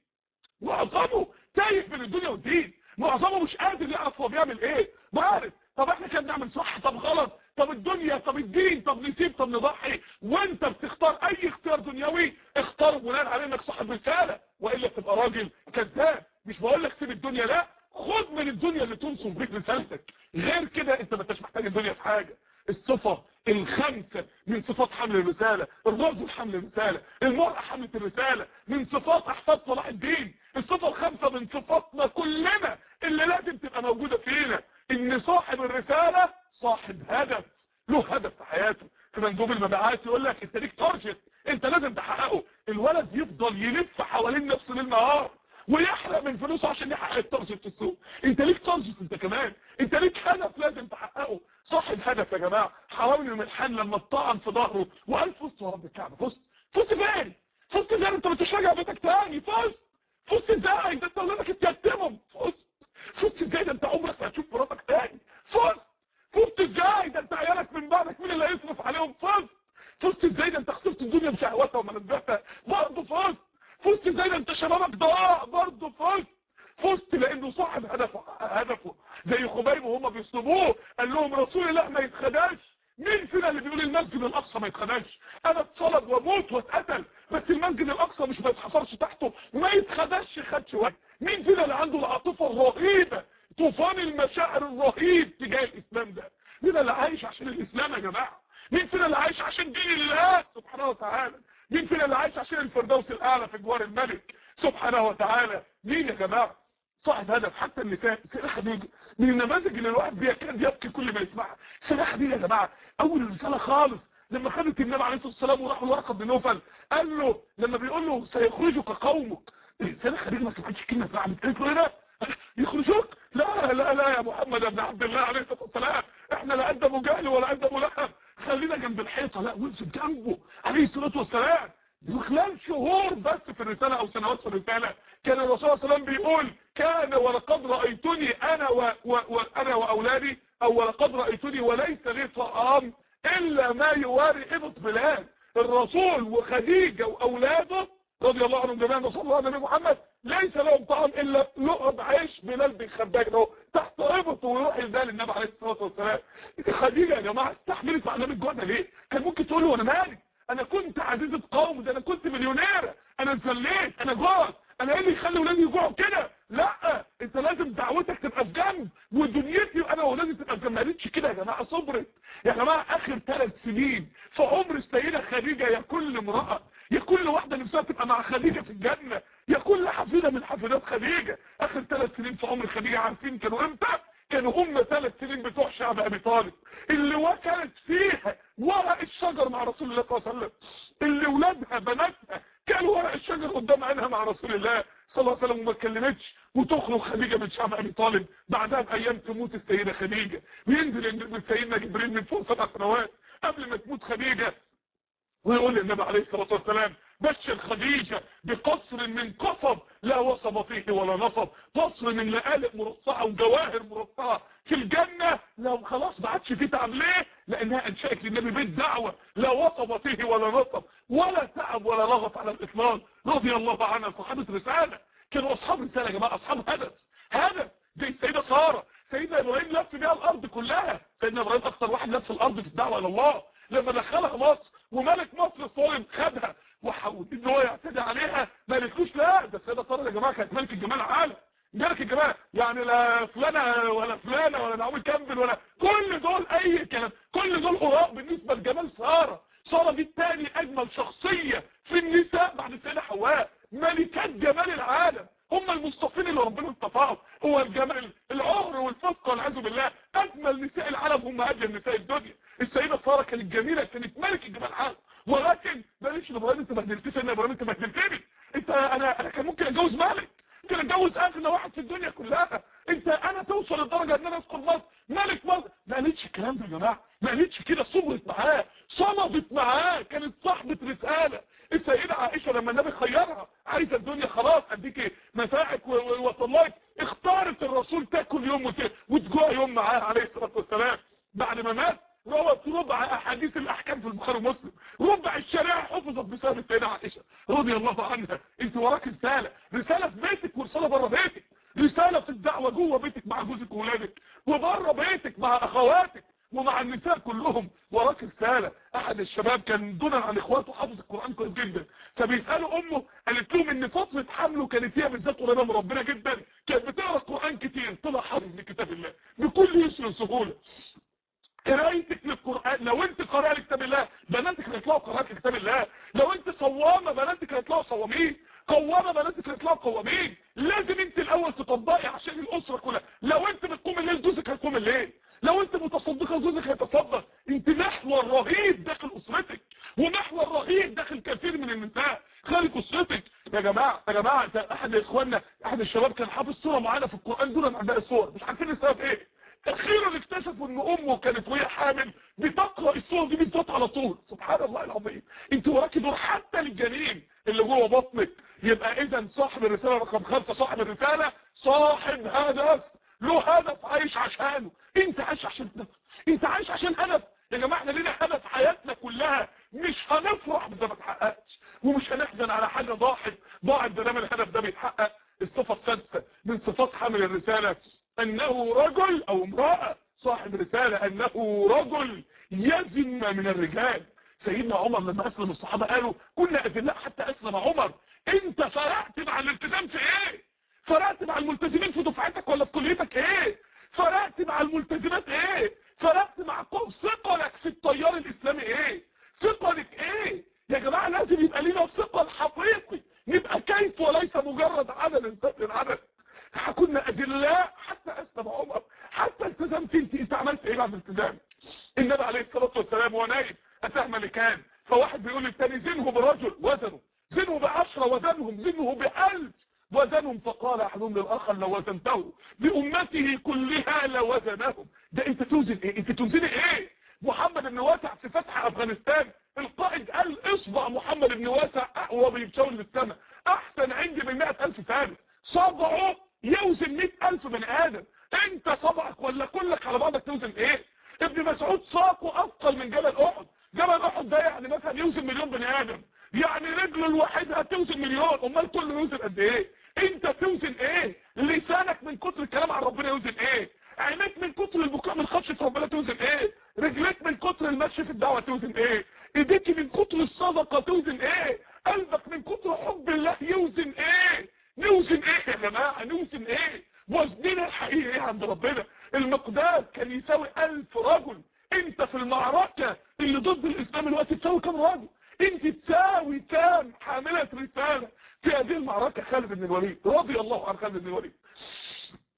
معظمه تايه بين الدنيا والدين معظمه مش قادر يعرف هو بيعمل ايه ما عارف طب احنا كده بنعمل صح طب غلط طب الدنيا طب الدين طب نسيب طب نضحي وانت بتختار اي اختيار دنيوي اختار بناء على انك صاحب رساله والا تبقى راجل كذاب مش بقول لك سيب الدنيا لا خد من الدنيا اللي تنصر بيك رسالتك غير كده انت ما انتش محتاج الدنيا في حاجه الصفة الخمسة من صفات حمل الرسالة الرجل حمل الرسالة المرأة حملة الرسالة من صفات احفاد صلاح الدين الصفة الخمسة من صفاتنا كلنا اللي لازم تبقى موجودة فينا ان صاحب الرسالة صاحب هدف له هدف في حياته في مندوب المبيعات يقول لك انت ليك تارجت انت لازم تحققه الولد يفضل يلف حوالين نفسه ليل نهار ويحرق من فلوسه عشان يحقق التارجت في السوق انت ليك تارجت انت كمان انت ليك هدف لازم تحققه صاحب هدف يا جماعه حرام الملحان لما اتطعن في ظهره وقال فزت ورب الكعبه فزت فزت فين فزت ازاي انت مش راجع بيتك تاني فزت فزت ازاي ده انت ولادك اتيتموا فزت فزت ازاي ده انت عمرك ما هتشوف مراتك تاني فزت فزت ازاي ده انت عيالك من بعدك مين اللي هيصرف عليهم فزت فزت ازاي ده انت خسرت الدنيا بشهواتها وملذاتها برضه فزت فزت ازاي ده انت شبابك ضاع برضه فزت فزت لانه صاحب هدفه هدفه زي خبيب وهم بيصلبوه قال لهم رسول الله ما يتخدعش مين فينا اللي بيقول المسجد الاقصى ما يتخدعش انا اتصلب واموت واتقتل بس المسجد الاقصى مش ما يتحفرش تحته ما يتخدعش خدش وقت مين فينا اللي عنده العاطفه الرهيبه طوفان المشاعر الرهيب تجاه الاسلام ده مين اللي عايش عشان الاسلام يا جماعه مين فينا اللي عايش عشان دين الله سبحانه وتعالى مين فينا اللي عايش عشان الفردوس الاعلى في جوار الملك سبحانه وتعالى مين يا جماعه صاحب هدف حتى النساء سيدة خديجة من النماذج اللي الواحد بيكاد يبكي كل ما يسمعها سيدة خديجة يا جماعة اول رسالة خالص لما خدت النبي عليه الصلاة والسلام وراحوا لورقة بن نوفل قال له لما بيقول له سيخرجك قومك سيدة خديجة ما سمعتش كلمة فعلت قالت له ايه ده يخرجوك لا لا لا يا محمد بن عبد الله عليه الصلاة والسلام احنا لا قد ابو جهل ولا قد ابو لهب خلينا جنب الحيطة لا وانزل جنبه عليه الصلاة والسلام في خلال شهور بس في الرسالة او سنوات في الرسالة كان الرسول صلى الله عليه وسلم بيقول كان ولقد رأيتني انا و... و... وانا واولادي او ولقد رأيتني وليس لي طعام الا ما يواري ابط بلاد الرسول وخديجة واولاده رضي الله عنهم جميعا وصلى الله على النبي محمد ليس لهم طعام الا لقب عيش بلال بن خباج ده تحت ابط ويروح يدال النبي عليه الصلاه والسلام خديجه يا جماعه استحملت مع النبي الجوع ده ليه كان ممكن تقول له انا مالي انا كنت عزيزة قوم ده انا كنت مليونيرة انا اتذليت انا جوعت انا ايه اللي يخلي ولادي يجوعوا كده لا انت لازم دعوتك تبقى في جنب ودنيتي وانا واولادي تبقى في جنب ما قالتش كده يا جماعه صبرت يا جماعه اخر ثلاث سنين في عمر السيده خديجه يا كل امراه يا كل واحده نفسها تبقى مع خديجه في الجنه يا كل حفيده من حفيدات خديجه اخر ثلاث سنين في عمر خديجه عارفين كانوا امتى كانوا هم ثلاث سنين بتوع شعب ابي طالب اللي وكلت فيها ورق الشجر مع رسول الله صلى الله عليه وسلم اللي ولادها بناتها كانوا ورق الشجر قدام عينها مع رسول الله صلى الله عليه وسلم وما اتكلمتش وتخرج خديجه من شعب ابي طالب بعدها بايام تموت السيده خديجه وينزل من سيدنا جبريل من فوق سبع سنوات قبل ما تموت خديجه ويقول النبي عليه الصلاه والسلام بشر خديجة بقصر من قصب لا وصب فيه ولا نصب قصر من لآلئ مرصعة وجواهر مرصعة في الجنة لو خلاص ما عادش فيه تعب ليه لانها انشأت للنبي بيت دعوة لا وصب فيه ولا نصب ولا تعب ولا لغط على الاطلاق رضي الله عنها صاحبة رسالة كانوا اصحاب رسالة يا جماعة اصحاب هدف هدف دي السيدة سارة سيدنا ابراهيم لف بيها الارض كلها سيدنا ابراهيم اكتر واحد لف الارض في الدعوة الى الله لما دخلها مصر وملك مصر الظالم خدها وحاول ان هو يعتدي عليها ما قالتلوش لا ده السيده ساره يا جماعه كانت ملك الجمال العالم ملك الجمال يعني لا فلانه ولا فلانه ولا نعومي كامبل ولا كل دول اي كلام كل دول قراء بالنسبه لجمال ساره ساره دي الثاني اجمل شخصيه في النساء بعد السيده حواء ملكات جمال العالم هم المصطفين اللي ربنا اصطفاهم هو الجمال العهر والفسق والعياذ بالله اجمل نساء العالم هم اجمل نساء الدنيا السيده ساره كانت جميله كانت ملك الجمال العالم ولكن معلش يا ابراهيم انت بهدلتني سيدنا ابراهيم انت بهدلتني انت انا انا كان ممكن اتجوز مالك ممكن اتجوز اغنى واحد في الدنيا كلها انت انا توصل لدرجه ان انا ادخل مصر ملك مصر ما قالتش الكلام ده يا جماعه ما قالتش كده صبرت معاه صمدت معاه كانت صاحبه رساله السيده عائشه لما النبي خيرها عايزه الدنيا خلاص اديك متاعك وطلعك اختارت الرسول تاكل يوم وتجوع يوم معاه عليه الصلاه والسلام بعد ما مات روت ربع احاديث الاحكام في البخاري ومسلم ربع الشريعه حفظت بسبب السيده عائشه رضي الله عنها انت وراك رساله رساله في بيتك ورساله بره بيتك رساله في الدعوه جوه بيتك مع جوزك واولادك وبره بيتك مع اخواتك ومع النساء كلهم وراك رساله احد الشباب كان دونا عن اخواته حافظ القران كويس جدا فبيسالوا امه قالت لهم ان فتره حمله كانت هي بالذات قريبه من ربنا جدا كانت بتقرا القران كتير طلع حافظ لكتاب الله بكل يسر وسهوله قرايتك للقرآن لو انت قارئ لكتاب الله بناتك هيطلعوا قراءة لكتاب الله لو انت صوامة بناتك هيطلعوا صوامين قوامة بناتك هيطلعوا قوامين لازم انت الاول تطبقي عشان الاسرة كلها لو انت بتقوم الليل جوزك هيقوم الليل لو انت متصدقة جوزك هيتصدق انت محور رهيب داخل اسرتك ومحور رهيب داخل كثير من النساء خارج اسرتك يا جماعة يا جماعة احد اخواننا احد الشباب كان حافظ سورة معانا في القرآن دون عن باقي السور مش عارفين السبب ايه اخيرا اكتشفوا ان امه كانت وهي حامل بتقرا الصور دي بالذات على طول سبحان الله العظيم انت وراكي دور حتى للجنين اللي جوه بطنك يبقى اذا صاحب الرساله رقم خمسة صاحب الرساله صاحب هدف له هدف عايش عشانه انت عايش عشان هدف انت عايش عشان هدف يا جماعه احنا لينا هدف حياتنا كلها مش هنفرح بده ما اتحققش ومش هنحزن على حاجه ضاعت ضاعت ده الهدف ده بيتحقق الصفه السادسه من صفات حامل الرساله انه رجل او امرأة صاحب رسالة انه رجل يزن من الرجال سيدنا عمر لما اسلم الصحابة قالوا كنا اذلاء حتى اسلم عمر انت فرقت مع الالتزام في ايه فرقت مع الملتزمين في دفعتك ولا في كليتك ايه فرقت مع الملتزمات ايه فرقت مع ثقلك في التيار الاسلامي ايه ثقلك ايه يا جماعة لازم يبقى لنا ثقل حقيقي نبقى كيف وليس مجرد عدد انسان العدد كنا ادلاء حتى اسلم عمر حتى التزمت انت انت عملت ايه بعد الالتزام النبي عليه الصلاه والسلام وهو نايم اتاه ملكان فواحد بيقول للتاني زنه برجل وزنه زنه بعشرة وزنهم زنه بألف وزنهم فقال احدهم للاخر لو وزنته بامته كلها لوزنهم ده انت توزن ايه انت توزن ايه محمد بن واسع في فتح افغانستان القائد قال اصبع محمد بن واسع وهو بيتشاور للسماء احسن عندي من 100000 فارس صبعه يوزن 100000 بني ادم انت صبعك ولا كلك على بعضك توزن ايه ابن مسعود ساقه اثقل من جبل احد جبل احد ده يعني مثلا يوزن مليون بني ادم يعني رجله الواحده توزن مليون امال كله يوزن قد ايه انت توزن ايه لسانك من كتر الكلام عن ربنا يوزن ايه عينيك من كتر البكاء من خشيه ربنا توزن ايه رجليك من كتر المشي في الدعوه توزن ايه ايديك من كتر الصدقه توزن ايه قلبك من كتر حب الله يوزن ايه نوزن ايه يا جماعه نوزن ايه وزننا الحقيقي ايه عند ربنا المقدار كان يساوي ألف رجل انت في المعركة اللي ضد الاسلام الوقت تساوي كام راجل انت تساوي كام حاملة رسالة في هذه المعركة خالد بن الوليد رضي الله عن خالد بن الوليد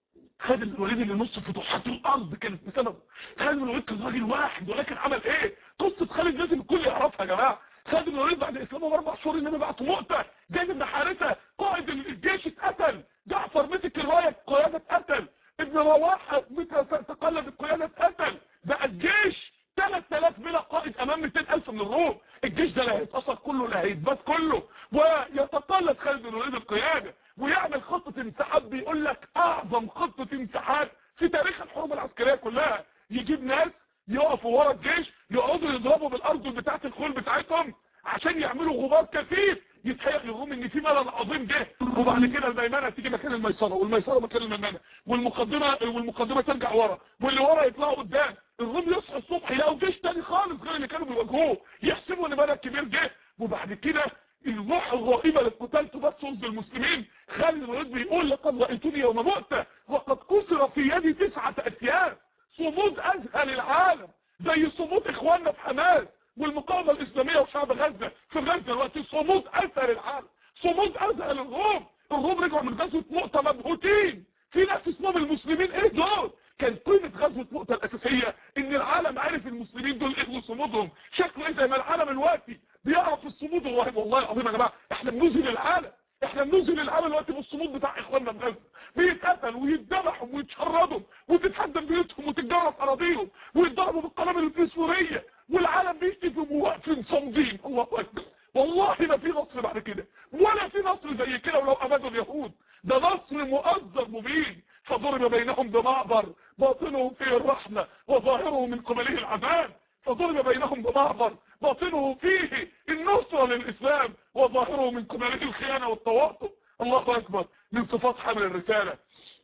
خالد بن الوليد اللي نص فتوحات الارض كانت بسببه خالد بن الوليد كان راجل واحد ولكن عمل ايه قصه خالد لازم الكل يعرفها يا جماعه خالد بن الوليد بعد اسلامه باربع شهور النبي بعته مؤتة زيد بن حارثه قائد الجيش اتقتل جعفر مسك الرايه القياده اتقتل ابن رواحه تقلد القياده اتقتل بقى الجيش 3000 بلا قائد امام 200000 من الروم الجيش ده لا هيتأثر كله لا هيتبات كله ويتقلد خالد بن الوليد القياده ويعمل خطه انسحاب بيقول لك اعظم خطه انسحاب في تاريخ الحروب العسكريه كلها يجيب ناس يقفوا ورا الجيش يقعدوا يضربوا بالارض بتاعه الخول بتاعتهم عشان يعملوا غبار كثيف يتهيأ للروم ان في ملل عظيم جه وبعد كده الميمنه تيجي مكان الميسره والميسره مكان الميمنه والمقدمه والمقدمه ترجع ورا واللي ورا يطلعوا قدام الروم يصحى الصبح يلاقوا جيش تاني خالص غير اللي كانوا بيواجهوه يحسبوا ان ملل كبير جه وبعد كده الروح الرهيبه للقتال تبث وسط المسلمين خالد الوليد بيقول لقد رايتني يوم مؤتة وقد كسر في يدي تسعه اسياف صمود اذهل العالم زي صمود اخواننا في حماس والمقاومة الإسلامية وشعب غزة في غزة دلوقتي صمود أثر العالم صمود أذهل الروم الروم رجعوا من غزوة مؤتة مبهوتين في ناس اسمهم المسلمين ايه دول كان قيمة غزوة مؤتة الأساسية إن العالم عارف المسلمين دول ايه وصمودهم شكله ايه زي ما العالم الوقتي بيعرف الصمود الرهيب والله العظيم يا جماعة احنا بنوزن العالم احنا بنوزن العالم دلوقتي بالصمود بتاع اخواننا في غزه بيتقتلوا ويتذبحوا ويتشردوا وتتهدم بيوتهم وتتجرف اراضيهم ويتضربوا بالقنابل الفسفوريه والعالم بيشتكوا وواقفين صامدين الله اكبر والله ما في نصر بعد كده ولا في نصر زي كده ولو ابدوا اليهود ده نصر مؤذر مبين فضرب بينهم بمعبر باطنه فيه الرحمه وظاهره من قبله العذاب فضرب بينهم بمعبر باطنه فيه النصرة للإسلام وظاهره من قبله الخيانة والتواطؤ الله أكبر من صفات حمل الرسالة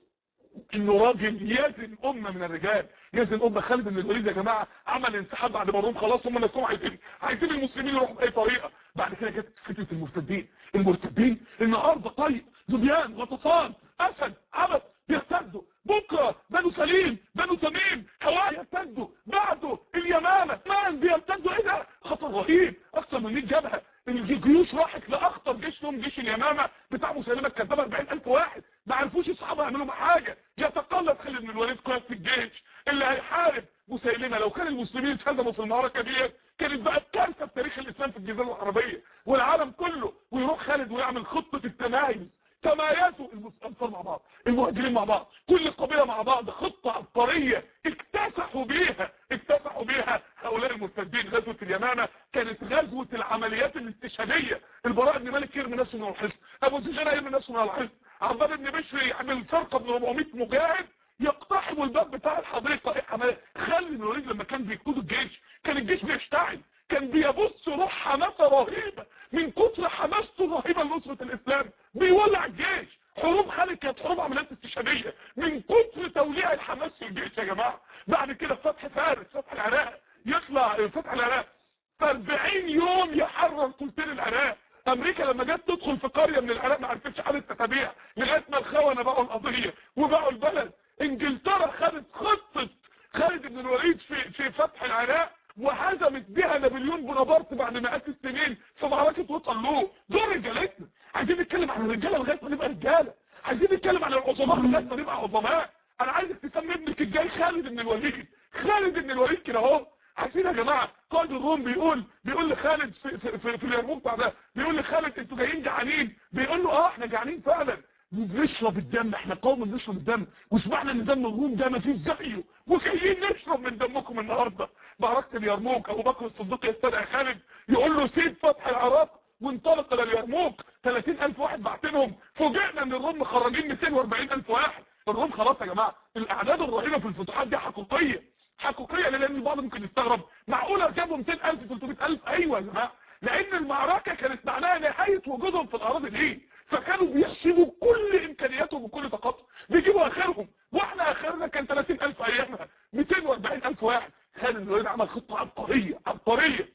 انه راجل يزن امة من الرجال يزن امة خالد بن الوليد يا جماعة عمل انسحاب بعد ما الروم خلاص هم نفسهم عايزين عايزين المسلمين يروحوا باي طريقة بعد كده جت فتنة المرتدين المرتدين النهارده طيب زبيان غطفان اسد عبس يرتدوا بكرة بنو سليم بنو تميم حواء يرتدوا بعده اليمامة مان بيرتدوا ايه ده خطر رهيب اكثر من 100 جبهة الجيوش راحت لاخطر جيش لهم جيش اليمامة بتاع مسلمة الكذابة 40000 واحد ما عرفوش الصحابة يعملوا معاه حاجة يتقلد خالد بن الوليد قيادة الجيش اللي هيحارب مسيلمة لو كان المسلمين اتهزموا في المعركة دي كانت بقى كارثة في تاريخ الاسلام في الجزيرة العربية والعالم كله ويروح خالد ويعمل خطة التمايز تمايزوا الانصار مع بعض المهاجرين مع بعض كل قبيله مع بعض خطه عبقريه اكتسحوا بيها اكتسحوا بيها هؤلاء المرتدين غزوه اليمامه كانت غزوه العمليات الاستشهاديه البراء بن مالك يرمي نفسه من الحصن ابو دجانه يرمي نفسه من الحصن عباد بن بشر يعمل فرقه من 400 مجاهد يقتحموا الباب بتاع الحديقه ايه عمليه خالد بن الوليد لما كان بيقود الجيش كان الجيش بيشتعل كان بيبص روح حماسه رهيبه من كتر حماسته الرهيبه لنصره الاسلام بيولع الجيش حروب خالد كانت حروب عمليات استشهاديه من كتر توليع الحماس في الجيش يا جماعه بعد كده فتح فارس فتح العراق يطلع فتح العراق في 40 يوم يحرر ثلثين العراق امريكا لما جت تدخل في قريه من العراق ما عرفتش عدد اسابيع لغايه ما الخونه باعوا القضيه وباعوا البلد انجلترا خدت خطه خالد بن الوليد في في فتح العراق وهزمت بها نابليون بونابرت بعد مئات السنين في معركه وطلوه دول رجالتنا عايزين نتكلم عن الرجاله لغايه ما نبقى رجاله عايزين نتكلم عن العظماء لغايه ما نبقى عظماء انا عايزك تسمي ابنك الجاي خالد بن الوليد خالد بن الوليد كده اهو عايزين يا جماعه قائد الروم بيقول بيقول لخالد في في, في, في اليرموك بعدها بيقول لخالد انتوا جايين جعانين بيقول له اه احنا جعانين فعلا بنشرب الدم احنا قوم بنشرب الدم وسمعنا ان دم الروم ده ما فيش زيه وجايين نشرب من دمكم النهارده معركه اليرموك ابو بكر الصديق يستدعي خالد يقول له سيب فتح العراق وانطلق الى اليرموك 30000 واحد بعتنهم فوجئنا ان الروم مخرجين 240000 واحد الروم خلاص يا جماعه الاعداد الرهيبه في الفتوحات دي حقيقيه حقيقيه لان البعض ممكن يستغرب معقوله جابوا 200000 300000 ايوه يا جماعه لان المعركه كانت معناها نهايه وجودهم في الاراضي دي فكانوا بيحسبوا كل امكانياتهم وكل طاقتهم بيجيبوا اخرهم واحنا اخرنا كان 30000 ايامها 240000 واحد خالد الوليد عمل خطه عبقريه عبقريه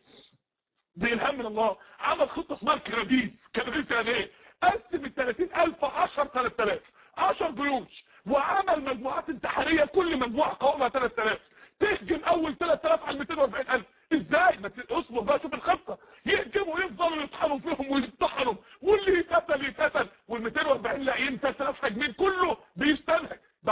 بإلهام من الله عمل خطة اسمها الكراديس كراديس يعني ايه قسم ال 30000 10 3000 10 جيوش وعمل مجموعات انتحارية كل مجموعة قوامها 3000 تهجم اول 3000 على 240000 ازاي ما اصبر بقى شوف الخطة يهجموا يفضلوا يطحنوا فيهم ويطحنوا واللي يتقتل يتقتل وال 240 لاقيين 3000 هاجمين كله بيستنهج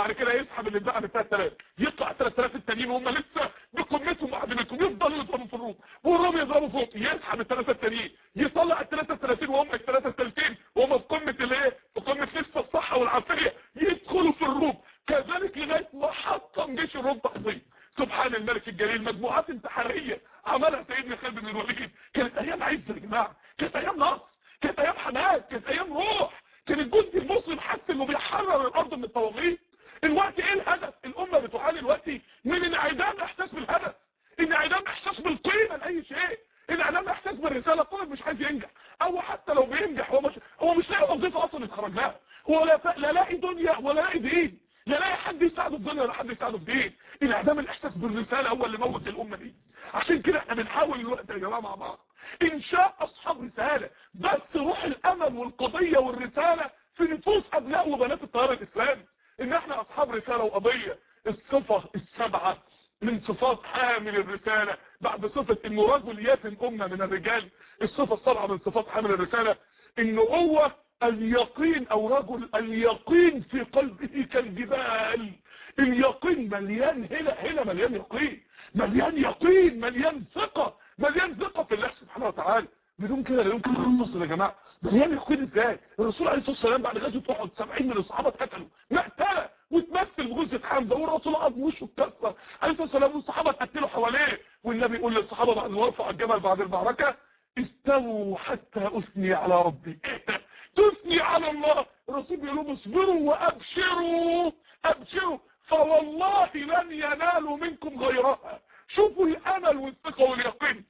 بعد كده يسحب اللي اتبقى من 3000 يطلع 3000 التانيين وهم لسه بقمتهم وعدمتهم يفضلوا يضربوا في الروم والروم يضربوا فوق يسحب الثلاثه التانيين يطلع ال 33 وهم ال 33 وهم في قمه الايه في قمه لسه الصحه والعافيه يدخلوا في الروم كذلك لغايه ما حطم جيش الروم تحضير سبحان الملك الجليل مجموعات انتحاريه عملها سيدنا خالد بن الوليد كانت ايام عز يا جماعه كانت ايام نصر كانت ايام حماس كانت ايام روح كان الجندي المسلم حاسس انه بيحرر الارض من الطواغيت الوقت ايه الهدف الامه بتعاني دلوقتي من انعدام احساس بالهدف انعدام احساس بالقيمه لاي شيء انعدام احساس بالرساله الطالب مش عايز ينجح او حتى لو بينجح هو مش هو مش لاقي وظيفه اصلا يتخرج لها هو لا, ف... لا لاقي دنيا ولا لاقي دين لا لاقي حد يساعده في دنيا ولا حد يساعده في دين انعدام الاحساس بالرساله هو اللي موت الامه دي عشان كده احنا بنحاول الوقت يا جماعه مع بعض انشاء اصحاب رساله بس روح الامل والقضيه والرساله في نفوس ابناء وبنات التيار الاسلامي ان احنا اصحاب رساله وقضيه الصفه السبعه من صفات حامل الرساله بعد صفه انه رجل يفن امه من الرجال الصفه السبعه من صفات حامل الرساله انه هو اليقين او رجل اليقين في قلبه كالجبال اليقين مليان هنا هنا مليان يقين مليان يقين مليان ثقه مليان ثقه في الله سبحانه وتعالى بدون كده لا يمكن ان نتصل يا جماعه مليان يقين ازاي الرسول عليه الصلاه والسلام بعد غزوه احد 70 من الصحابه اتقتلوا مقتله وتمثل بجثه حمزه والرسول قعد وشه اتكسر عليه الصلاه والسلام والصحابه اتقتلوا حواليه والنبي يقول للصحابه بعد ما رفع الجمل بعد المعركه استووا حتى اثني على ربي تثني على الله الرسول بيقول لهم اصبروا وابشروا ابشروا فوالله لن ينالوا منكم غيرها شوفوا الامل والثقه واليقين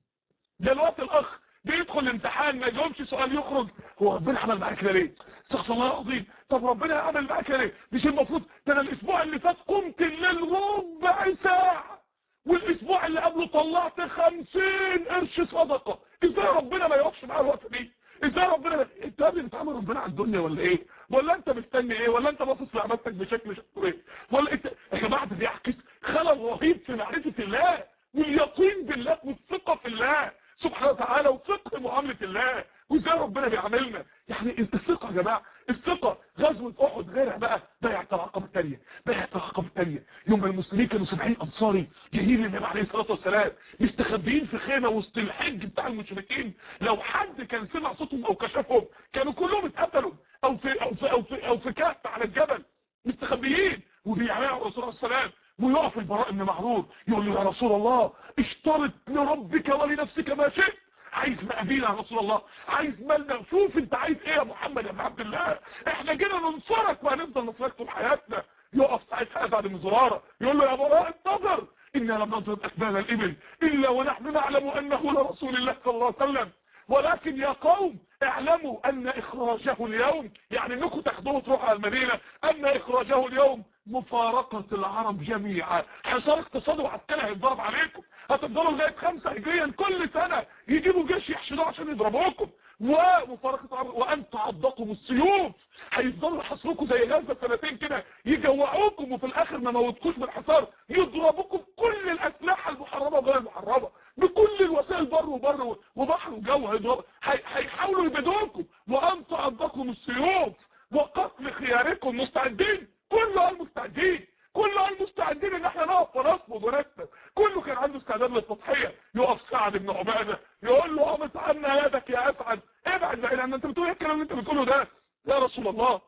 دلوقتي الاخ بيدخل الامتحان ما يجاوبش سؤال يخرج هو ربنا عمل معاك كده ليه استغفر الله العظيم طب ربنا عمل معاك كده ليه مش المفروض ده انا الاسبوع اللي فات قمت الليل ربع ساعه والاسبوع اللي قبله طلعت خمسين قرش صدقه ازاي ربنا ما يقفش معايا الوقت دي ازاي ربنا انت قبل بتعامل ربنا على الدنيا ولا ايه ولا انت مستني ايه ولا انت باصص لعبادتك بشكل شكله ايه ولا انت يا جماعه ده بيعكس خلل رهيب في معرفه الله واليقين بالله والثقه في الله سبحانه وتعالى وفقه معاملة الله وازاي ربنا بيعاملنا يعني الثقة يا جماعة الثقة غزوة احد غيرها بقى بيعة العقبة الثانية بيعة العقبة الثانية يوم المسلمين كانوا 70 انصاري جايين للنبي عليه الصلاة والسلام مستخبيين في خيمة وسط الحج بتاع المشركين لو حد كان سمع صوتهم او كشفهم كانوا كلهم اتقتلوا او في او في او في, أو في كهف على الجبل مستخبيين وبيعملوا الرسول صلى الله عليه وسلم ويقف البراء بن معرور يقول له يا رسول الله اشترط لربك ولنفسك ما شئت عايز مقابينا يا رسول الله عايز مالنا شوف انت عايز ايه يا محمد يا ابن عبد الله احنا جينا ننصرك وهنفضل نصرك طول حياتنا يقف ساعتها اسعد بن زراره يقول له يا براء انتظر انا لم نضرب اكبال الابل الا ونحن نعلم انه لرسول الله صلى الله عليه وسلم ولكن يا قوم اعلموا ان اخراجه اليوم يعني انكم تاخدوه تروحوا على المدينه ان اخراجه اليوم مفارقة العرب جميعا حصار اقتصادي وعسكري هيتضرب عليكم هتفضلوا لغاية خمسة هجريا كل سنة يجيبوا جيش يحشدوه عشان يضربوكم ومفارقة العرب وان تعضكم السيوف هيفضلوا يحصروكم زي غزة سنتين كده يجوعوكم وفي الاخر ما موتكوش بالحصار يضربوكم كل الاسلحة المحرمة وغير المحرمة بكل الوسائل بر وبر وبحر وجو هيضربوا هيحاولوا يبيدوكم وان تعضكم السيوف وقتل خياركم مستعدين كله المستعدين كله المستعدين ان احنا نقف ونصمد ونثبت كله كان عنده استعداد للتضحيه يقف سعد بن عباده يقول له قامت عنا يدك يا اسعد ابعد بقى لان انت بتقول ايه الكلام اللي انت بتقوله ده يا رسول الله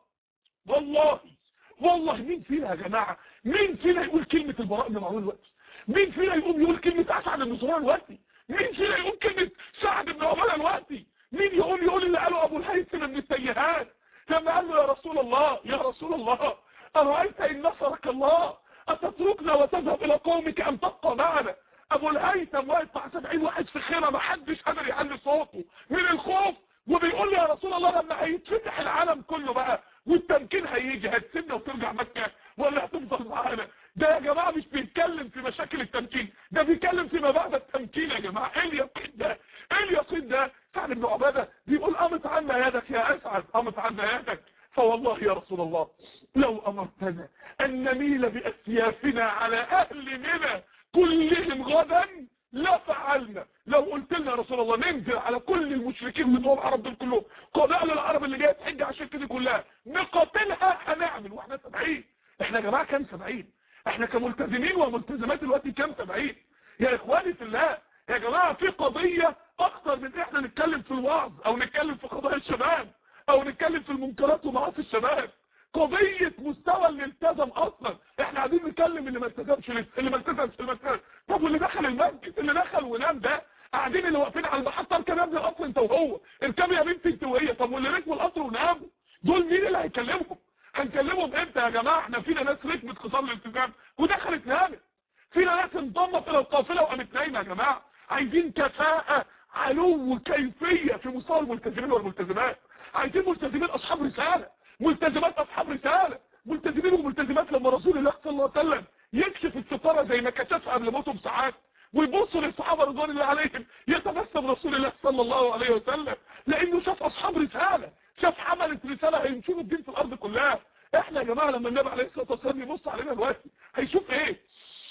والله والله مين فينا يا جماعه مين فينا يقول كلمه البراء بن معروف دلوقتي مين فينا يقوم يقول كلمه اسعد بن زرار دلوقتي مين فينا يقول كلمه سعد بن عباده دلوقتي مين يقوم يقول اللي قاله ابو الهيثم بن التيهان لما قال له يا رسول الله يا رسول الله أرأيت إن نصرك الله أتتركنا وتذهب إلى قومك أم تبقى معنا أبو الهيثم واقف مع 70 واحد في خيمة ما حدش قادر يعلي صوته من الخوف وبيقول لي يا رسول الله لما هيتفتح العالم كله بقى والتمكين هيجي هتسيبنا وترجع مكة ولا هتفضل معانا ده يا جماعة مش بيتكلم في مشاكل التمكين ده بيتكلم فيما بعد التمكين يا جماعة ايه اليقين ده ايه اليقين ده سعد بن عبادة بيقول قامت عنا يدك يا اسعد قامت عنا يدك فوالله يا رسول الله لو أمرتنا أن نميل بأسيافنا على أهل منى كلهم غدا لا فعلنا لو قلت لنا يا رسول الله ننزل على كل المشركين بتوع العرب دول كلهم قبائل العرب اللي جايه تحج على الشركه دي كلها نقاتلها هنعمل واحنا سبعين احنا يا جماعه كام 70 احنا كملتزمين وملتزمات دلوقتي كام 70 يا اخواني في الله يا جماعه في قضيه اكتر من احنا نتكلم في الوعظ او نتكلم في قضايا الشباب او نتكلم في المنكرات ومعاصي الشباب قضية مستوى اللي التزم اصلا احنا قاعدين نتكلم اللي ما التزمش لسه اللي ما التزمش اللي ما التزمش طب واللي دخل المسجد اللي دخل ونام ده قاعدين اللي واقفين على المحطه اركب يا ابني القطر انت وهو اركب يا بنتي انت وهي طب واللي ركبوا القطر وناموا دول مين اللي هيكلمهم هنكلمهم امتى يا جماعه احنا فينا ناس ركبت قطار الالتزام ودخلت نامت فينا ناس انضمت الى القافله وقامت نايمه يا جماعه عايزين كفاءه علو كيفيه في مستوى الملتزمين والملتزمات عايزين ملتزمين اصحاب رساله ملتزمات اصحاب رساله ملتزمين وملتزمات لما رسول الله صلى الله عليه وسلم يكشف الستاره زي ما كشفها قبل موته بساعات ويبصوا للصحابه رضوان الله عليهم يتبسم رسول الله صلى الله عليه وسلم لانه شاف اصحاب رساله شاف حمله رساله هينشروا الدين في الارض كلها احنا يا جماعه لما النبي عليه الصلاه والسلام يبص علينا دلوقتي هيشوف ايه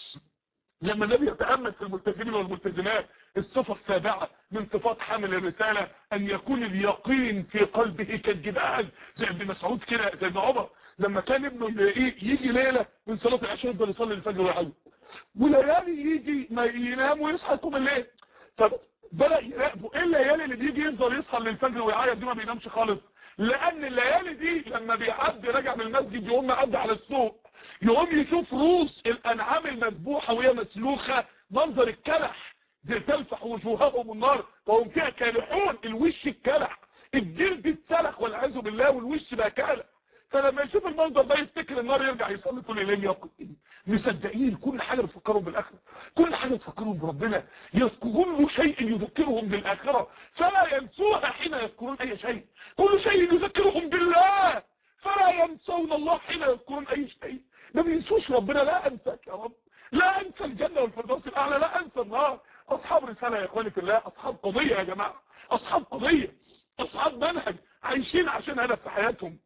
لما النبي يتأمل في الملتزمين والملتزمات الصفة السابعة من صفات حامل الرسالة أن يكون اليقين في قلبه كالجبال زي ابن مسعود كده زي ابن عمر لما كان ابنه يجي ليلة من صلاة العشاء يفضل يصلي الفجر ويعيط وليالي يجي ما ينام ويصحى يقوم الليل فبدأ يراقبه ايه الليالي اللي بيجي يفضل يصحى للفجر ويعيط دي ما بينامش خالص لأن الليالي دي لما بيعدي راجع من المسجد يقوم معدي على السوق يقوم يشوف روس الانعام المذبوحه وهي مسلوخه منظر الكلح دي تلفح وجوههم النار وهم فيها كالحون الوش الكلح الجلد اتسلخ والعياذ بالله والوش بقى كالح فلما يشوف المنظر ده يفتكر النار يرجع يصلي طول الليل يقين مصدقين كل حاجه بتفكرهم بالاخره كل حاجه بتفكرهم بربنا كل شيء يذكرهم بالاخره فلا ينسوها حين يذكرون اي شيء كل شيء يذكرهم بالله فلا ينسون الله حين يذكرون اي شيء ما بينسوش ربنا لا انساك يا رب لا انسى الجنة والفردوس الاعلى لا انسى النار اصحاب رسالة يا اخواني في الله اصحاب قضية يا جماعة اصحاب قضية اصحاب منهج عايشين عشان هدف في حياتهم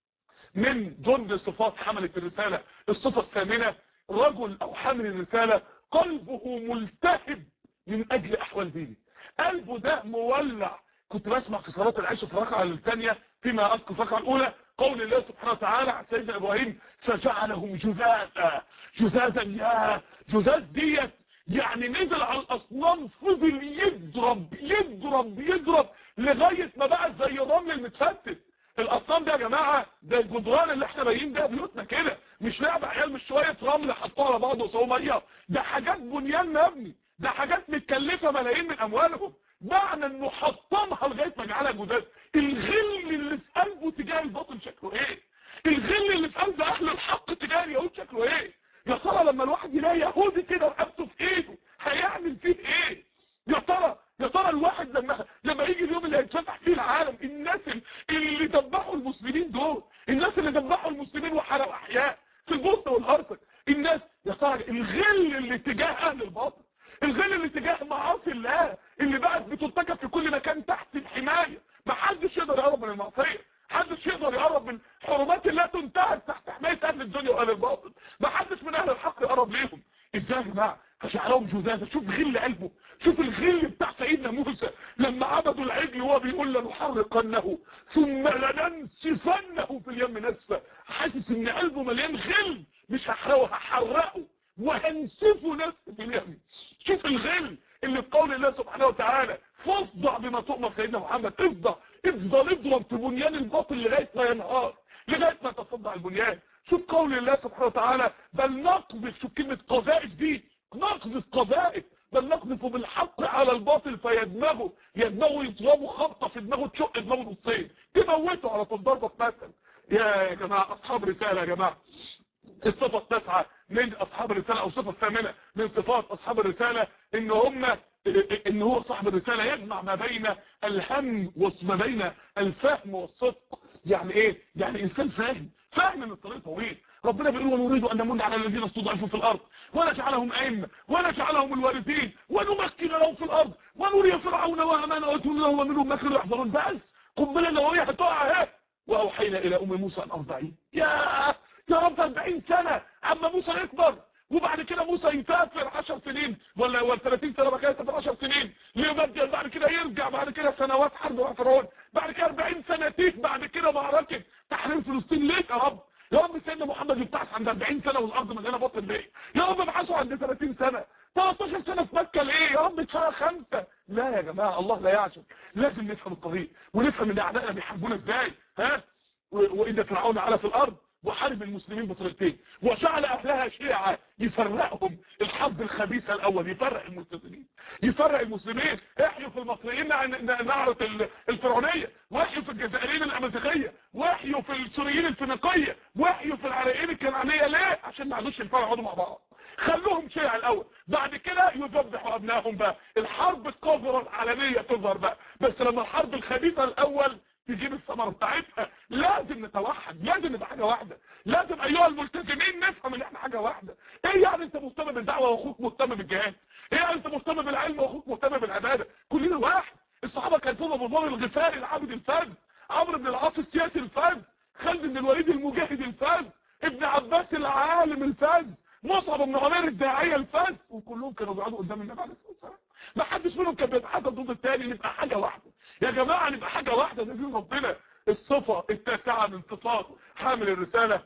من ضمن صفات حملة الرسالة الصفة الثامنة رجل او حامل الرسالة قلبه ملتهب من اجل احوال دينه قلبه ده مولع كنت بسمع في صلاة العشاء في الركعة الثانية فيما اذكر في الركعة الاولى قول الله سبحانه وتعالى عن سيدنا ابراهيم فجعلهم جذاذا جذاذا يا جذاذ ديت يعني نزل على الاصنام فضل يضرب يضرب يضرب لغايه ما بقت زي الرمل المتفتت الاصنام دي يا جماعه ده الجدران اللي احنا باين ده بيوتنا كده مش لعبه عيال مش شويه رمل حطوها على بعض وسووا ميه ده حاجات بنيان مبني ده حاجات متكلفه ملايين من اموالهم معنى انه حطمها لغايه ما جعلها جداد الغل اللي في قلبه تجاه الباطل شكله ايه الغل اللي في قلب اهل الحق تجاه اليهود شكله ايه يا ترى لما الواحد يلاقي يهودي كده ورقبته في ايده هيعمل فيه ايه يا ترى يا ترى الواحد لما لما يجي اليوم اللي هيتفتح فيه العالم الناس اللي ذبحوا المسلمين دول الناس اللي ذبحوا المسلمين وحرقوا احياء في البوسطه والهرسك الناس يا ترى الغل اللي تجاه اهل الباطل الغل اللي تجاه معاصي الله اللي بقت بترتكب في كل مكان تحت الحماية محدش يقدر يقرب من المعصية محدش يقدر يقرب من حرمات الله تنتهك تحت حماية اهل الدنيا واهل الباطل محدش من اهل الحق يقرب ليهم ازاي يا جماعه فجعلهم جذاذا شوف غل قلبه شوف الغل بتاع سيدنا موسى لما عبدوا العجل وهو بيقول لنحرقنه ثم لننسفنه في اليم نسفا حاسس ان قلبه مليان غل مش هحرقه هحرقه وهنسفه نفسه في اليم شوف الغل اللي في قول الله سبحانه وتعالى فاصدع بما تؤمر سيدنا محمد اصدع افضل اضرب في بنيان الباطل لغايه ما ينهار لغايه ما تصدع البنيان شوف قول الله سبحانه وتعالى بل نقذف شوف كلمه قذائف دي نقذف قذائف بل نقذف بالحق على الباطل فيدمغه يدمغه يضربه خبطه في دماغه تشق دماغه نصين تموته على طول ضربه مثل يا جماعه اصحاب رساله يا جماعه الصفة التاسعة من اصحاب الرسالة او الصفة الثامنة من صفات اصحاب الرسالة ان هم ان هو صاحب الرسالة يجمع ما بين الهم وما بين الفهم والصدق يعني ايه يعني انسان فاهم فاهم ان الطريق طويل ربنا بيقول ونريد ان نمن على الذين استضعفوا في الارض ونجعلهم ائمه ونجعلهم الوارثين ونمكن لهم في الارض ونري فرعون وهامان وجنودهم ومنهم ما كانوا يحذرون بس قنبله نوويه هتقع اهي واوحينا الى ام موسى ان ارضعيه يا يا رب 40 سنه اما موسى يكبر وبعد كده موسى يسافر 10 سنين ولا ولا 30 سنه بعد كده يسافر 10 سنين ليبدل بعد كده يرجع بعد كده سنوات حرب مع فرعون بعد كده 40 سنه تيك بعد كده معركه تحرير فلسطين ليه يا رب يا رب سيدنا محمد يبتعث عند 40 سنه والارض مليانه بطن ليه يا رب ابعثه عند 30 سنه 13 سنه في مكه ليه يا رب كفايه خمسه لا يا جماعه الله لا يعجب لازم نفهم الطريق ونفهم ان اعدائنا بيحاربونا ازاي ها وان فرعون على في الارض وحارب المسلمين بطريقتين وجعل اهلها شيعة يفرقهم الحرب الخبيثة الاول يفرق المسلمين يفرق المسلمين احيوا في المصريين نعرة الفرعونية واحيوا في الجزائريين الامازيغية واحيوا في السوريين الفينيقية واحيوا في العراقيين الكنعانية ليه عشان ما عادوش ينفعوا يقعدوا مع بعض خلوهم شيعة الاول بعد كده يذبحوا ابنائهم بقى الحرب القذرة العالمية تظهر بقى بس لما الحرب الخبيثة الاول تجيب الثمره بتاعتها لازم نتوحد لازم نبقى حاجه واحده لازم ايها الملتزمين نفهم ان احنا حاجه واحده ايه يعني انت مهتم بالدعوه واخوك مهتم بالجهاد ايه يعني انت مهتم بالعلم واخوك مهتم بالعباده كلنا واحد الصحابه كان فيهم ابو ذر الغفاري العابد الفذ عمرو بن العاص السياسي الفذ خالد بن الوليد المجاهد الفذ ابن عباس العالم الفذ مصعب بن عمير الداعيه الفذ وكلهم كانوا بيقعدوا قدام النبي عليه الصلاه والسلام ما حدش منهم كان بيتحاسب ضد التاني نبقى حاجه واحده يا جماعه نبقى حاجه واحده ده دين ربنا الصفه التاسعه من صفات حامل الرساله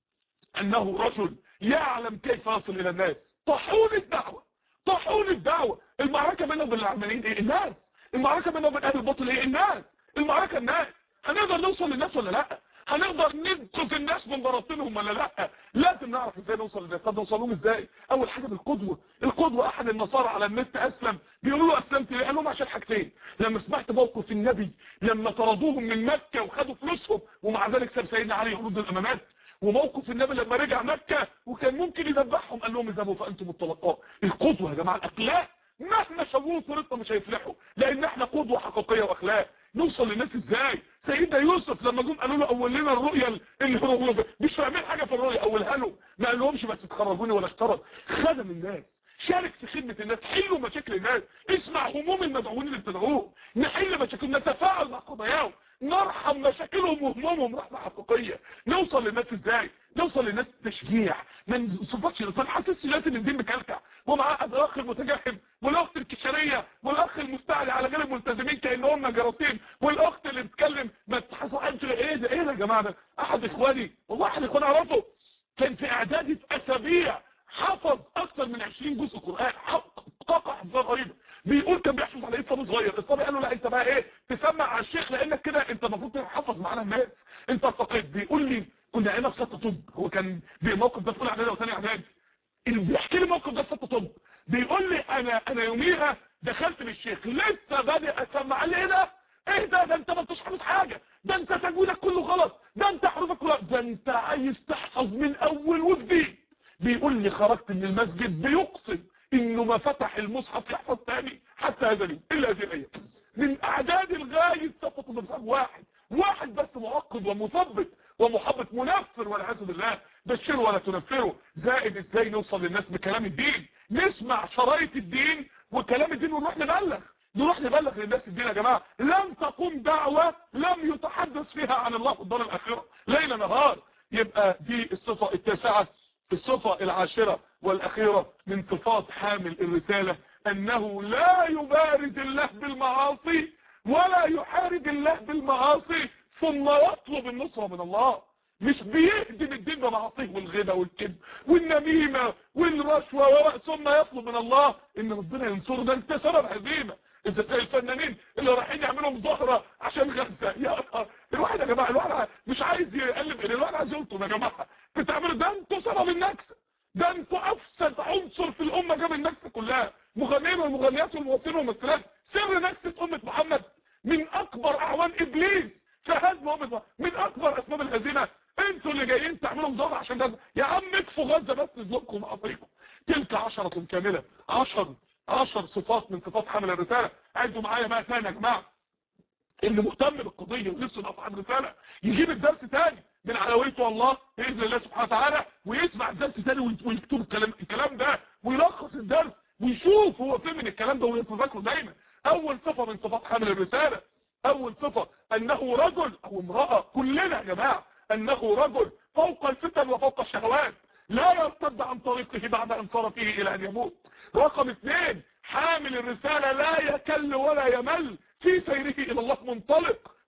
انه رجل يعلم كيف يصل الى الناس طحون الدعوه طحون الدعوه المعركه بيننا وبين العلمانيين ايه الناس المعركه بيننا وبين اهل الباطل ايه الناس المعركه الناس هنقدر نوصل للناس ولا لا هنقدر ننقذ الناس من براثنهم ولا لا لازم نعرف ازاي نوصل للناس طب نوصل لهم ازاي اول حاجه بالقدوه القدوه احد النصارى على النت اسلم بيقولوا له اسلمت ليه قال لهم عشان حاجتين لما سمعت موقف النبي لما طردوهم من مكه وخدوا فلوسهم ومع ذلك ساب سيدنا علي يرد الامانات وموقف النبي لما رجع مكه وكان ممكن يذبحهم قال لهم اذهبوا فانتم الطلقاء القدوه يا جماعه الاخلاق مهما شابوه صورتنا مش هيفلحوا لان احنا قدوه حقيقيه واخلاق نوصل للناس ازاي سيدنا يوسف لما جم قالوا له اول لنا الرؤيا اللي مش فاهمين حاجه في الرؤيا اولها له ما قالهمش بس تخرجوني ولا اشترط خدم الناس شارك في خدمة الناس حلوا مشاكل الناس اسمع هموم المدعوين اللي بتدعوهم نحل مشاكلهم نتفاعل مع قضاياهم نرحم مشاكلهم وهمومهم رحمة حقيقية نوصل للناس ازاي نوصل للناس تشجيع ما نصفتش الانسان حاسس الناس ان الدين مكلكع ومعاه الاخ المتجهم والاخت الكشريه والاخ المستعلي على غير الملتزمين كانهم جراثيم والاخت اللي بتتكلم ما تحصلش ايه ده ايه ده يا جماعه ده احد اخواني والله احد اخواني اعرفه كان في اعدادي في اسابيع حفظ اكتر من 20 جزء قران طاقه حفظها غريبه بيقول كان بيحفظ على ايه صبي صغير الصبي قال له لا انت بقى ايه تسمع على الشيخ لانك كده انت المفروض تحفظ معانا الناس انت ارتقيت بيقول لي كنا هنا في سته طب هو كان الموقف ده في اولى اعدادي وثاني اعدادي اللي بيحكي لي الموقف ده في سته طب بيقول لي انا انا يوميها دخلت للشيخ لسه بادئ اسمع قال لي ايه ده ايه ده ده انت ما انتش حافظ حاجه ده انت تجويدك كله غلط ده انت حروفك كلها ده انت عايز تحفظ من اول وجديد بيقول لي خرجت من المسجد بيقسم انه ما فتح المصحف يحفظ تاني حتى هذا اليوم الا هذه الايام من اعداد لغايه صفه المصحف واحد واحد بس معقد ومثبت ومحبط منفر والعياذ بالله بشره ولا تنفره زائد ازاي نوصل للناس بكلام الدين نسمع شرايط الدين وكلام الدين ونروح نبلغ نروح نبلغ للناس الدين يا جماعه لم تقوم دعوه لم يتحدث فيها عن الله في الدار الاخره ليل نهار يبقى دي الصفه التاسعه الصفة العاشرة والأخيرة من صفات حامل الرسالة أنه لا يبارز الله بالمعاصي ولا يحارب الله بالمعاصي ثم يطلب النصرة من الله مش بيهدم الدين بمعاصيه والغنى والكذب والنميمة والرشوة ثم يطلب من الله ان ربنا ينصره ده انت سبب هزيمة اذا زي الفنانين اللي رايحين يعملوا مظاهرة عشان غزة يا الواحد يا جماعة الواحد مش عايز يقلب الواحد عايز يلطم يا جماعة بتعملوا ده انتوا سبب النكسة ده انتوا افسد عنصر في الامة جاب النكسة كلها مغنيين والمغنيات والممثلين والممثلات سر نكسة امة محمد من اكبر اعوان ابليس في هدم امة من اكبر اسباب الهزيمة انتوا اللي جايين تعملوا مظاهرة عشان ده يا عم اكفوا غزة بس ذنوبكم وعصيكم تلك عشرة كاملة عشر عشر صفات من صفات حمل الرسالة عدوا معايا بقى تاني يا جماعة اللي مهتم بالقضية ونفسه يبقى صاحب رسالة يجيب الدرس تاني من علويته الله بإذن الله سبحانه وتعالى ويسمع الدرس تاني ويكتب الكلام, الكلام ده ويلخص الدرس ويشوف هو فين من الكلام ده ويتذكره دايما اول صفة من صفات حامل الرسالة اول صفة انه رجل او امرأة كلنا يا جماعة انه رجل فوق الفتن وفوق الشهوات لا يرتد عن طريقه بعد ان صار فيه الى ان يموت رقم اثنين حامل الرسالة لا يكل ولا يمل في سيره الى الله منطلق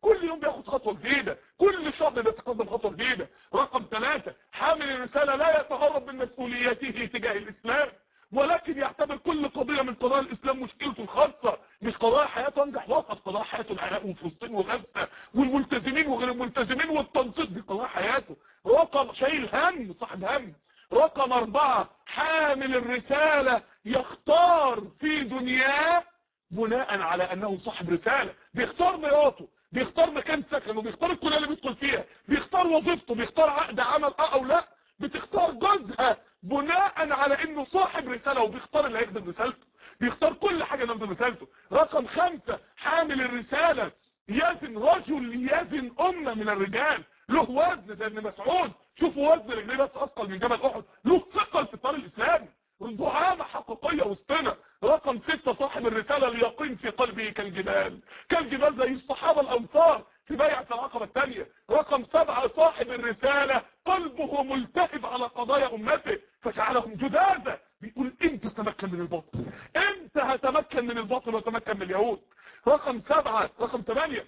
كل يوم بياخد خطوة جديدة كل شهر بيتقدم خطوة جديدة رقم ثلاثة حامل الرسالة لا يتهرب من مسؤولياته تجاه الإسلام ولكن يعتبر كل قضية من قضايا الإسلام مشكلته الخاصة مش قضايا حياته انجح وسط قضايا حياته العراق وفلسطين وغزة والملتزمين وغير الملتزمين والتنصيب دي قضايا حياته رقم شايل هم صاحب هم رقم أربعة حامل الرسالة يختار في دنياه بناء على أنه صاحب رسالة بيختار مراته بيختار مكان سكنه بيختار الكلية اللي بيدخل فيها بيختار وظيفته بيختار عقد عمل اه او لا بتختار جوزها بناء على انه صاحب رسالة وبيختار اللي هيخدم رسالته بيختار كل حاجة نخدم رسالته رقم خمسة حامل الرسالة يزن رجل يزن أمة من الرجال له وزن زي ابن مسعود شوفوا وزن رجليه بس أثقل من جبل أحد له ثقل في الطريق الإسلامي دعامة حقيقية وسطنا رقم ستة صاحب الرسالة اليقين في قلبه كالجبال كالجبال زي الصحابة الأنصار في بيعة العقبة الثانية رقم سبعة صاحب الرسالة قلبه ملتهب على قضايا أمته فجعلهم جدادا بيقول امتى تمكن من الباطل امتى هتمكن من الباطل وتمكن من اليهود رقم سبعة رقم ثمانية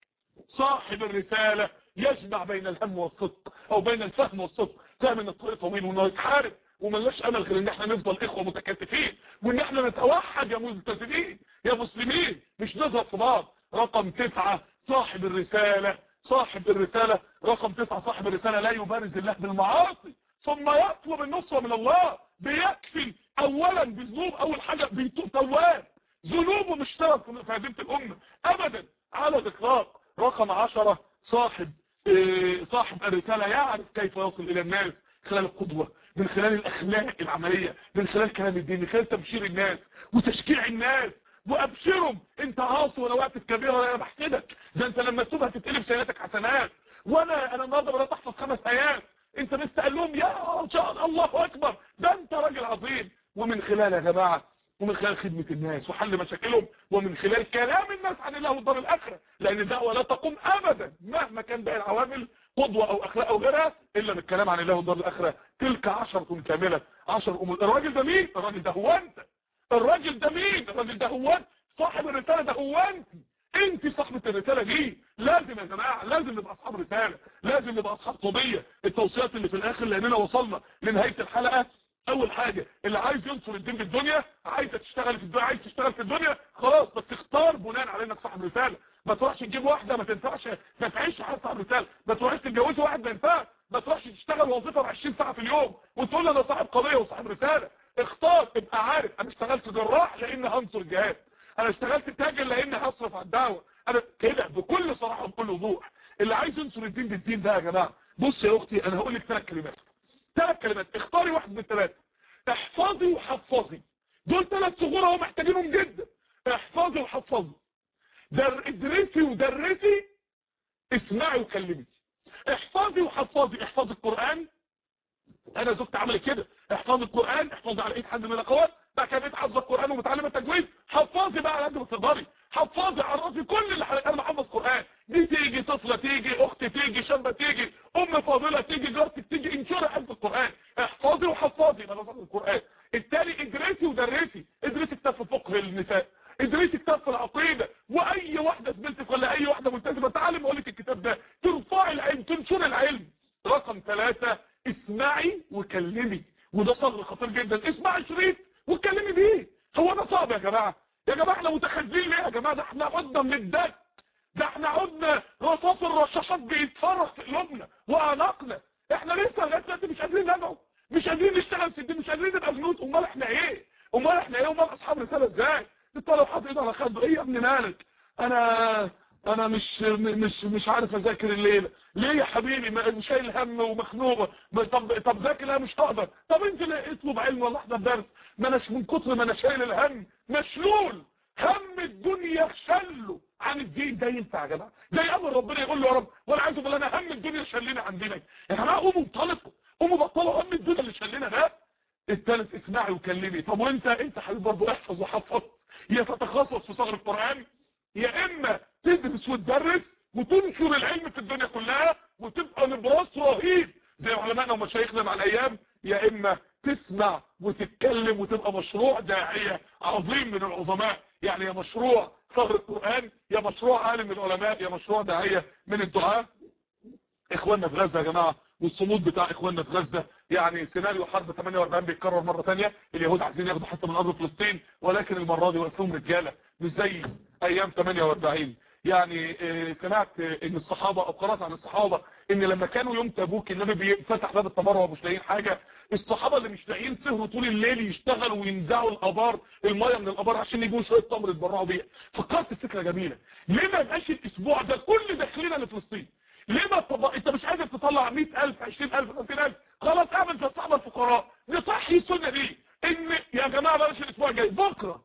صاحب الرسالة يجمع بين الهم والصدق او بين الفهم والصدق فاهم ان الطريق طويل وانه يتحارب وملناش امل غير ان احنا نفضل اخوه متكاتفين وان احنا نتوحد يا ملتزمين يا مسلمين مش نضرب في بعض رقم تسعة صاحب الرسالة صاحب الرسالة رقم تسعة صاحب الرسالة لا يبارز الله بالمعاصي ثم يطلب النصرة من الله بيكفي اولا بذنوب اول حاجة بيتوب تواب ذنوبه مش سبب في هزيمة الامة ابدا على الاطلاق رقم عشرة صاحب إيه صاحب الرسالة يعرف كيف يصل الى الناس خلال القدوة من خلال الاخلاق العملية من خلال كلام الدين من خلال تبشير الناس وتشجيع الناس وابشرهم انت عاصي وانا وقت في كبيرة انا بحسدك ده انت لما تتوب هتتقلب سيئاتك حسنات وانا انا النهارده بدات احفظ خمس ايات انت لسه قال لهم يا شاء الله اكبر ده انت راجل عظيم ومن خلال يا جماعه ومن خلال خدمة الناس وحل مشاكلهم ومن خلال كلام الناس عن الله والدار الآخرة لأن الدعوة لا تقوم أبدا مهما كان بقى العوامل قدوة أو أخلاق أو غيرها إلا بالكلام عن الله والدار الآخرة تلك عشرة كاملة عشر أمور الراجل ده مين؟ الراجل ده هو أنت الراجل ده مين؟ الراجل ده هو أنت صاحب الرسالة ده هو أنت انت صاحبة الرسالة دي لازم يا جماعة لازم نبقى اصحاب رسالة لازم نبقى اصحاب قضية التوصيات اللي في الاخر لاننا وصلنا لنهاية الحلقة اول حاجة اللي عايز ينصر الدين بالدنيا عايزة تشتغل في الدنيا عايز تشتغل في الدنيا خلاص بس اختار بناء على انك صاحب رسالة ما تروحش تجيب واحدة ما تنفعش ما تعيش على صاحب رسالة ما تروحش تتجوز واحد ما ينفعش ما تروحش تشتغل وظيفة ب 20 ساعة في اليوم وتقول لي انا صاحب قضية وصاحب رسالة اختار ابقى عارف انا اشتغلت جراح لان هنصر الجهاد انا اشتغلت تاجر لان هصرف على الدعوة انا كده بكل صراحة وبكل وضوح اللي عايز ينصر الدين بالدين ده يا جماعة بص يا اختي انا هقول لك ثلاث كلمات ثلاث كلمات اختاري واحد من الثلاثه احفظي وحفظي دول ثلاث صغور اهو محتاجينهم جدا احفظي وحفظي در ادرسي ودرسي اسمعي وكلمي احفظي وحفظي احفظي القرآن انا زوجتي عملت كده احفظي القرآن احفظي على ايد حد من الاخوات بقى كانت حافظه القرآن ومتعلمه التجويد حفظي بقى على قد ما تقدري حفظي عرفي كل اللي حلقة انا بحفظ قرآن دي تيجي طفلة تيجي اخت تيجي شابة تيجي ام فاضلة تيجي جارتك تيجي انشري حفظ القرآن احفظي وحفظي ما نصح القرآن التالي ادرسي ودرسي ادرسي كتاب في فقه النساء ادرسي كتاب في العقيدة واي واحدة زميلتك ولا اي واحدة ملتزمة تعلم اقول لك الكتاب ده ترفعي العلم تنشري العلم رقم ثلاثة اسمعي وكلمي وده صغر خطير جدا اسمعي شريط واتكلمي بيه هو ده صعب يا جماعة يا جماعة احنا متخاذلين ليه يا جماعة ده احنا عدنا من الدك ده احنا عدنا رصاص الرشاشات بيتفرغ في قلوبنا واعناقنا احنا لسه لغايه دلوقتي مش قادرين ندعو مش قادرين نشتغل في الدين مش قادرين نبقى جنود امال احنا ايه امال احنا ايه امال اصحاب رساله ازاي انت لو حاطط ايده على خده ايه يا ابني مالك انا انا مش مش مش عارف اذاكر الليله ليه يا حبيبي ما- شايل هم ومخنوقه ما- طب طب ذاكر لا مش هقدر طب انت لا اطلب علم ولا احضر درس ما اناش من كتر ما انا شايل الهم مشلول هم الدنيا شله عن الدين ده ينفع يا جماعه ده يامر ربنا يقول له يا رب وانا عايز بالله انا هم الدنيا شلنا عن دينك يا جماعه قوموا انطلقوا قوموا بطلوا هم الدنيا اللي شلنا ده التالت اسمعي وكلمي طب وانت انت حبيبي برضه احفظ وحفظ يا تتخصص في صغر القران يا اما تدرس وتدرس وتنشر العلم في الدنيا كلها وتبقى نبراس رهيب زي علمائنا ومشايخنا مع الايام يا اما تسمع وتتكلم وتبقى مشروع داعية عظيم من العظماء يعني يا مشروع صهر القرآن يا مشروع عالم من العلماء يا مشروع داعية من الدعاء اخواننا في غزة يا جماعة والصمود بتاع اخواننا في غزة يعني سيناريو حرب 48 بيتكرر مرة تانية اليهود عايزين ياخدوا حتى من ارض فلسطين ولكن المرة دي وقف لهم رجالة مش زي ايام 48 يعني سمعت ان الصحابة او قرأت عن الصحابة ان لما كانوا يوم تبوك النبي بيفتح باب التبرع ومش لاقيين حاجة الصحابة اللي مش لاقيين سهروا طول الليل يشتغلوا وينزعوا الابار المية من الابار عشان يجيبوا شوية تمر يتبرعوا بيها فكرت فكرة جميلة ليه ما يبقاش الاسبوع ده كل داخلنا لفلسطين ليه ما تطبق انت مش قادر تطلع 100000 20000 50000 خلاص اعمل زي الصحابه الفقراء نصحي السنه دي ان يا جماعه بلاش الاسبوع الجاي بكره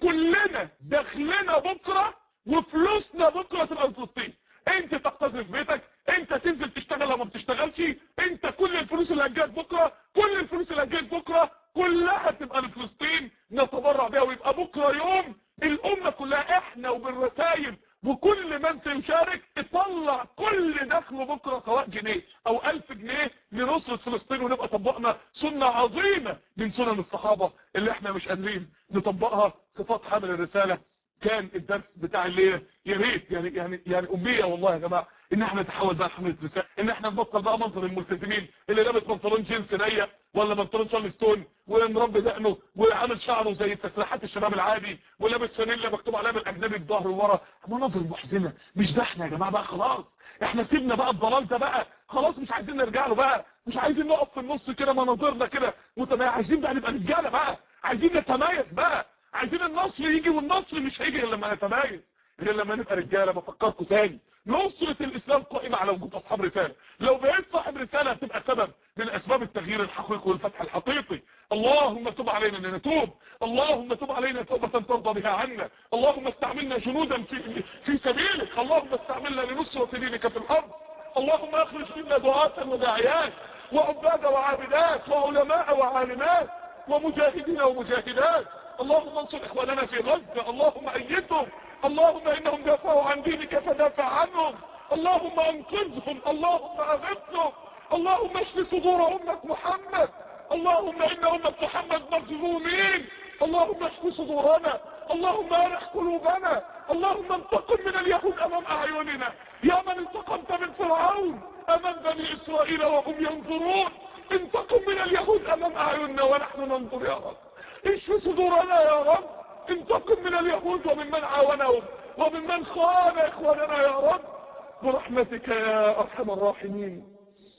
كلنا دخلنا بكره وفلوسنا بكره تبقى لفلسطين انت تقتزم في بيتك انت تنزل تشتغل لو ما بتشتغلش انت كل الفلوس اللي هتجيلك بكره كل الفلوس اللي هتجيلك بكره كلها تبقى لفلسطين نتبرع بيها ويبقى بكره يوم الامه كلها احنا وبالرسايل وكل من سيشارك يطلع كل دخله بكرة سواء جنيه او الف جنيه لنصرة فلسطين ونبقى طبقنا سنة عظيمة من سنن الصحابة اللي احنا مش قادرين نطبقها صفات حامل الرسالة كان الدرس بتاع الليلة يا ريت يعني يعني يعني امنيه والله يا جماعه ان احنا نتحول بقى لحمله رساله ان احنا نبطل بقى منظر الملتزمين اللي لابس بنطلون جينز ضيق ولا بنطلون شارل ستون ومربي دقنه وعامل شعره زي تسريحات الشباب العادي ولابس فانيلا مكتوب عليها بالاجنبي بظهر ورا مناظر محزنه مش ده احنا يا جماعه بقى خلاص احنا سيبنا بقى الضلال ده بقى خلاص مش عايزين نرجع له بقى مش عايزين نقف في النص كده مناظرنا كده متميز عايزين بقى نبقى رجاله بقى عايزين نتميز بقى عايزين النصر يجي والنصر مش هيجي غير لما نتميز غير لما نبقى رجاله بفكركم تاني نصرة الاسلام قائمة على وجود اصحاب رسالة لو بقيت صاحب رسالة هتبقى سبب من اسباب التغيير الحقيقي والفتح الحقيقي اللهم تب علينا ان نتوب اللهم تب علينا توبة ترضى بها عنا اللهم استعملنا جنودا في, في سبيلك اللهم استعملنا لنصرة دينك في الارض اللهم اخرج منا دعاة وداعيات وعباد وعابدات وعلماء وعالمات ومجاهدين ومجاهدات اللهم انصر اخواننا في غزة اللهم ايدهم اللهم انهم دافعوا عن دينك فدافع عنهم اللهم انقذهم اللهم اغثهم اللهم اشف صدور امة محمد اللهم ان امة محمد مظلومين اللهم اشف صدورنا اللهم ارح قلوبنا اللهم انتقم من اليهود امام اعيننا يا من انتقمت من فرعون امام بني اسرائيل وهم ينظرون انتقم من اليهود امام اعيننا ونحن ننظر يا رب اشف صدورنا يا رب انتقم من اليهود وممن عاونهم وممن خان اخواننا يا رب برحمتك يا ارحم الراحمين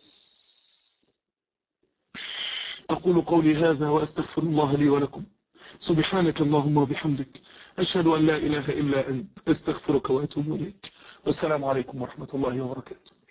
اقول قولي هذا واستغفر الله لي ولكم سبحانك اللهم وبحمدك اشهد ان لا اله الا انت استغفرك واتوب اليك والسلام عليكم ورحمة الله وبركاته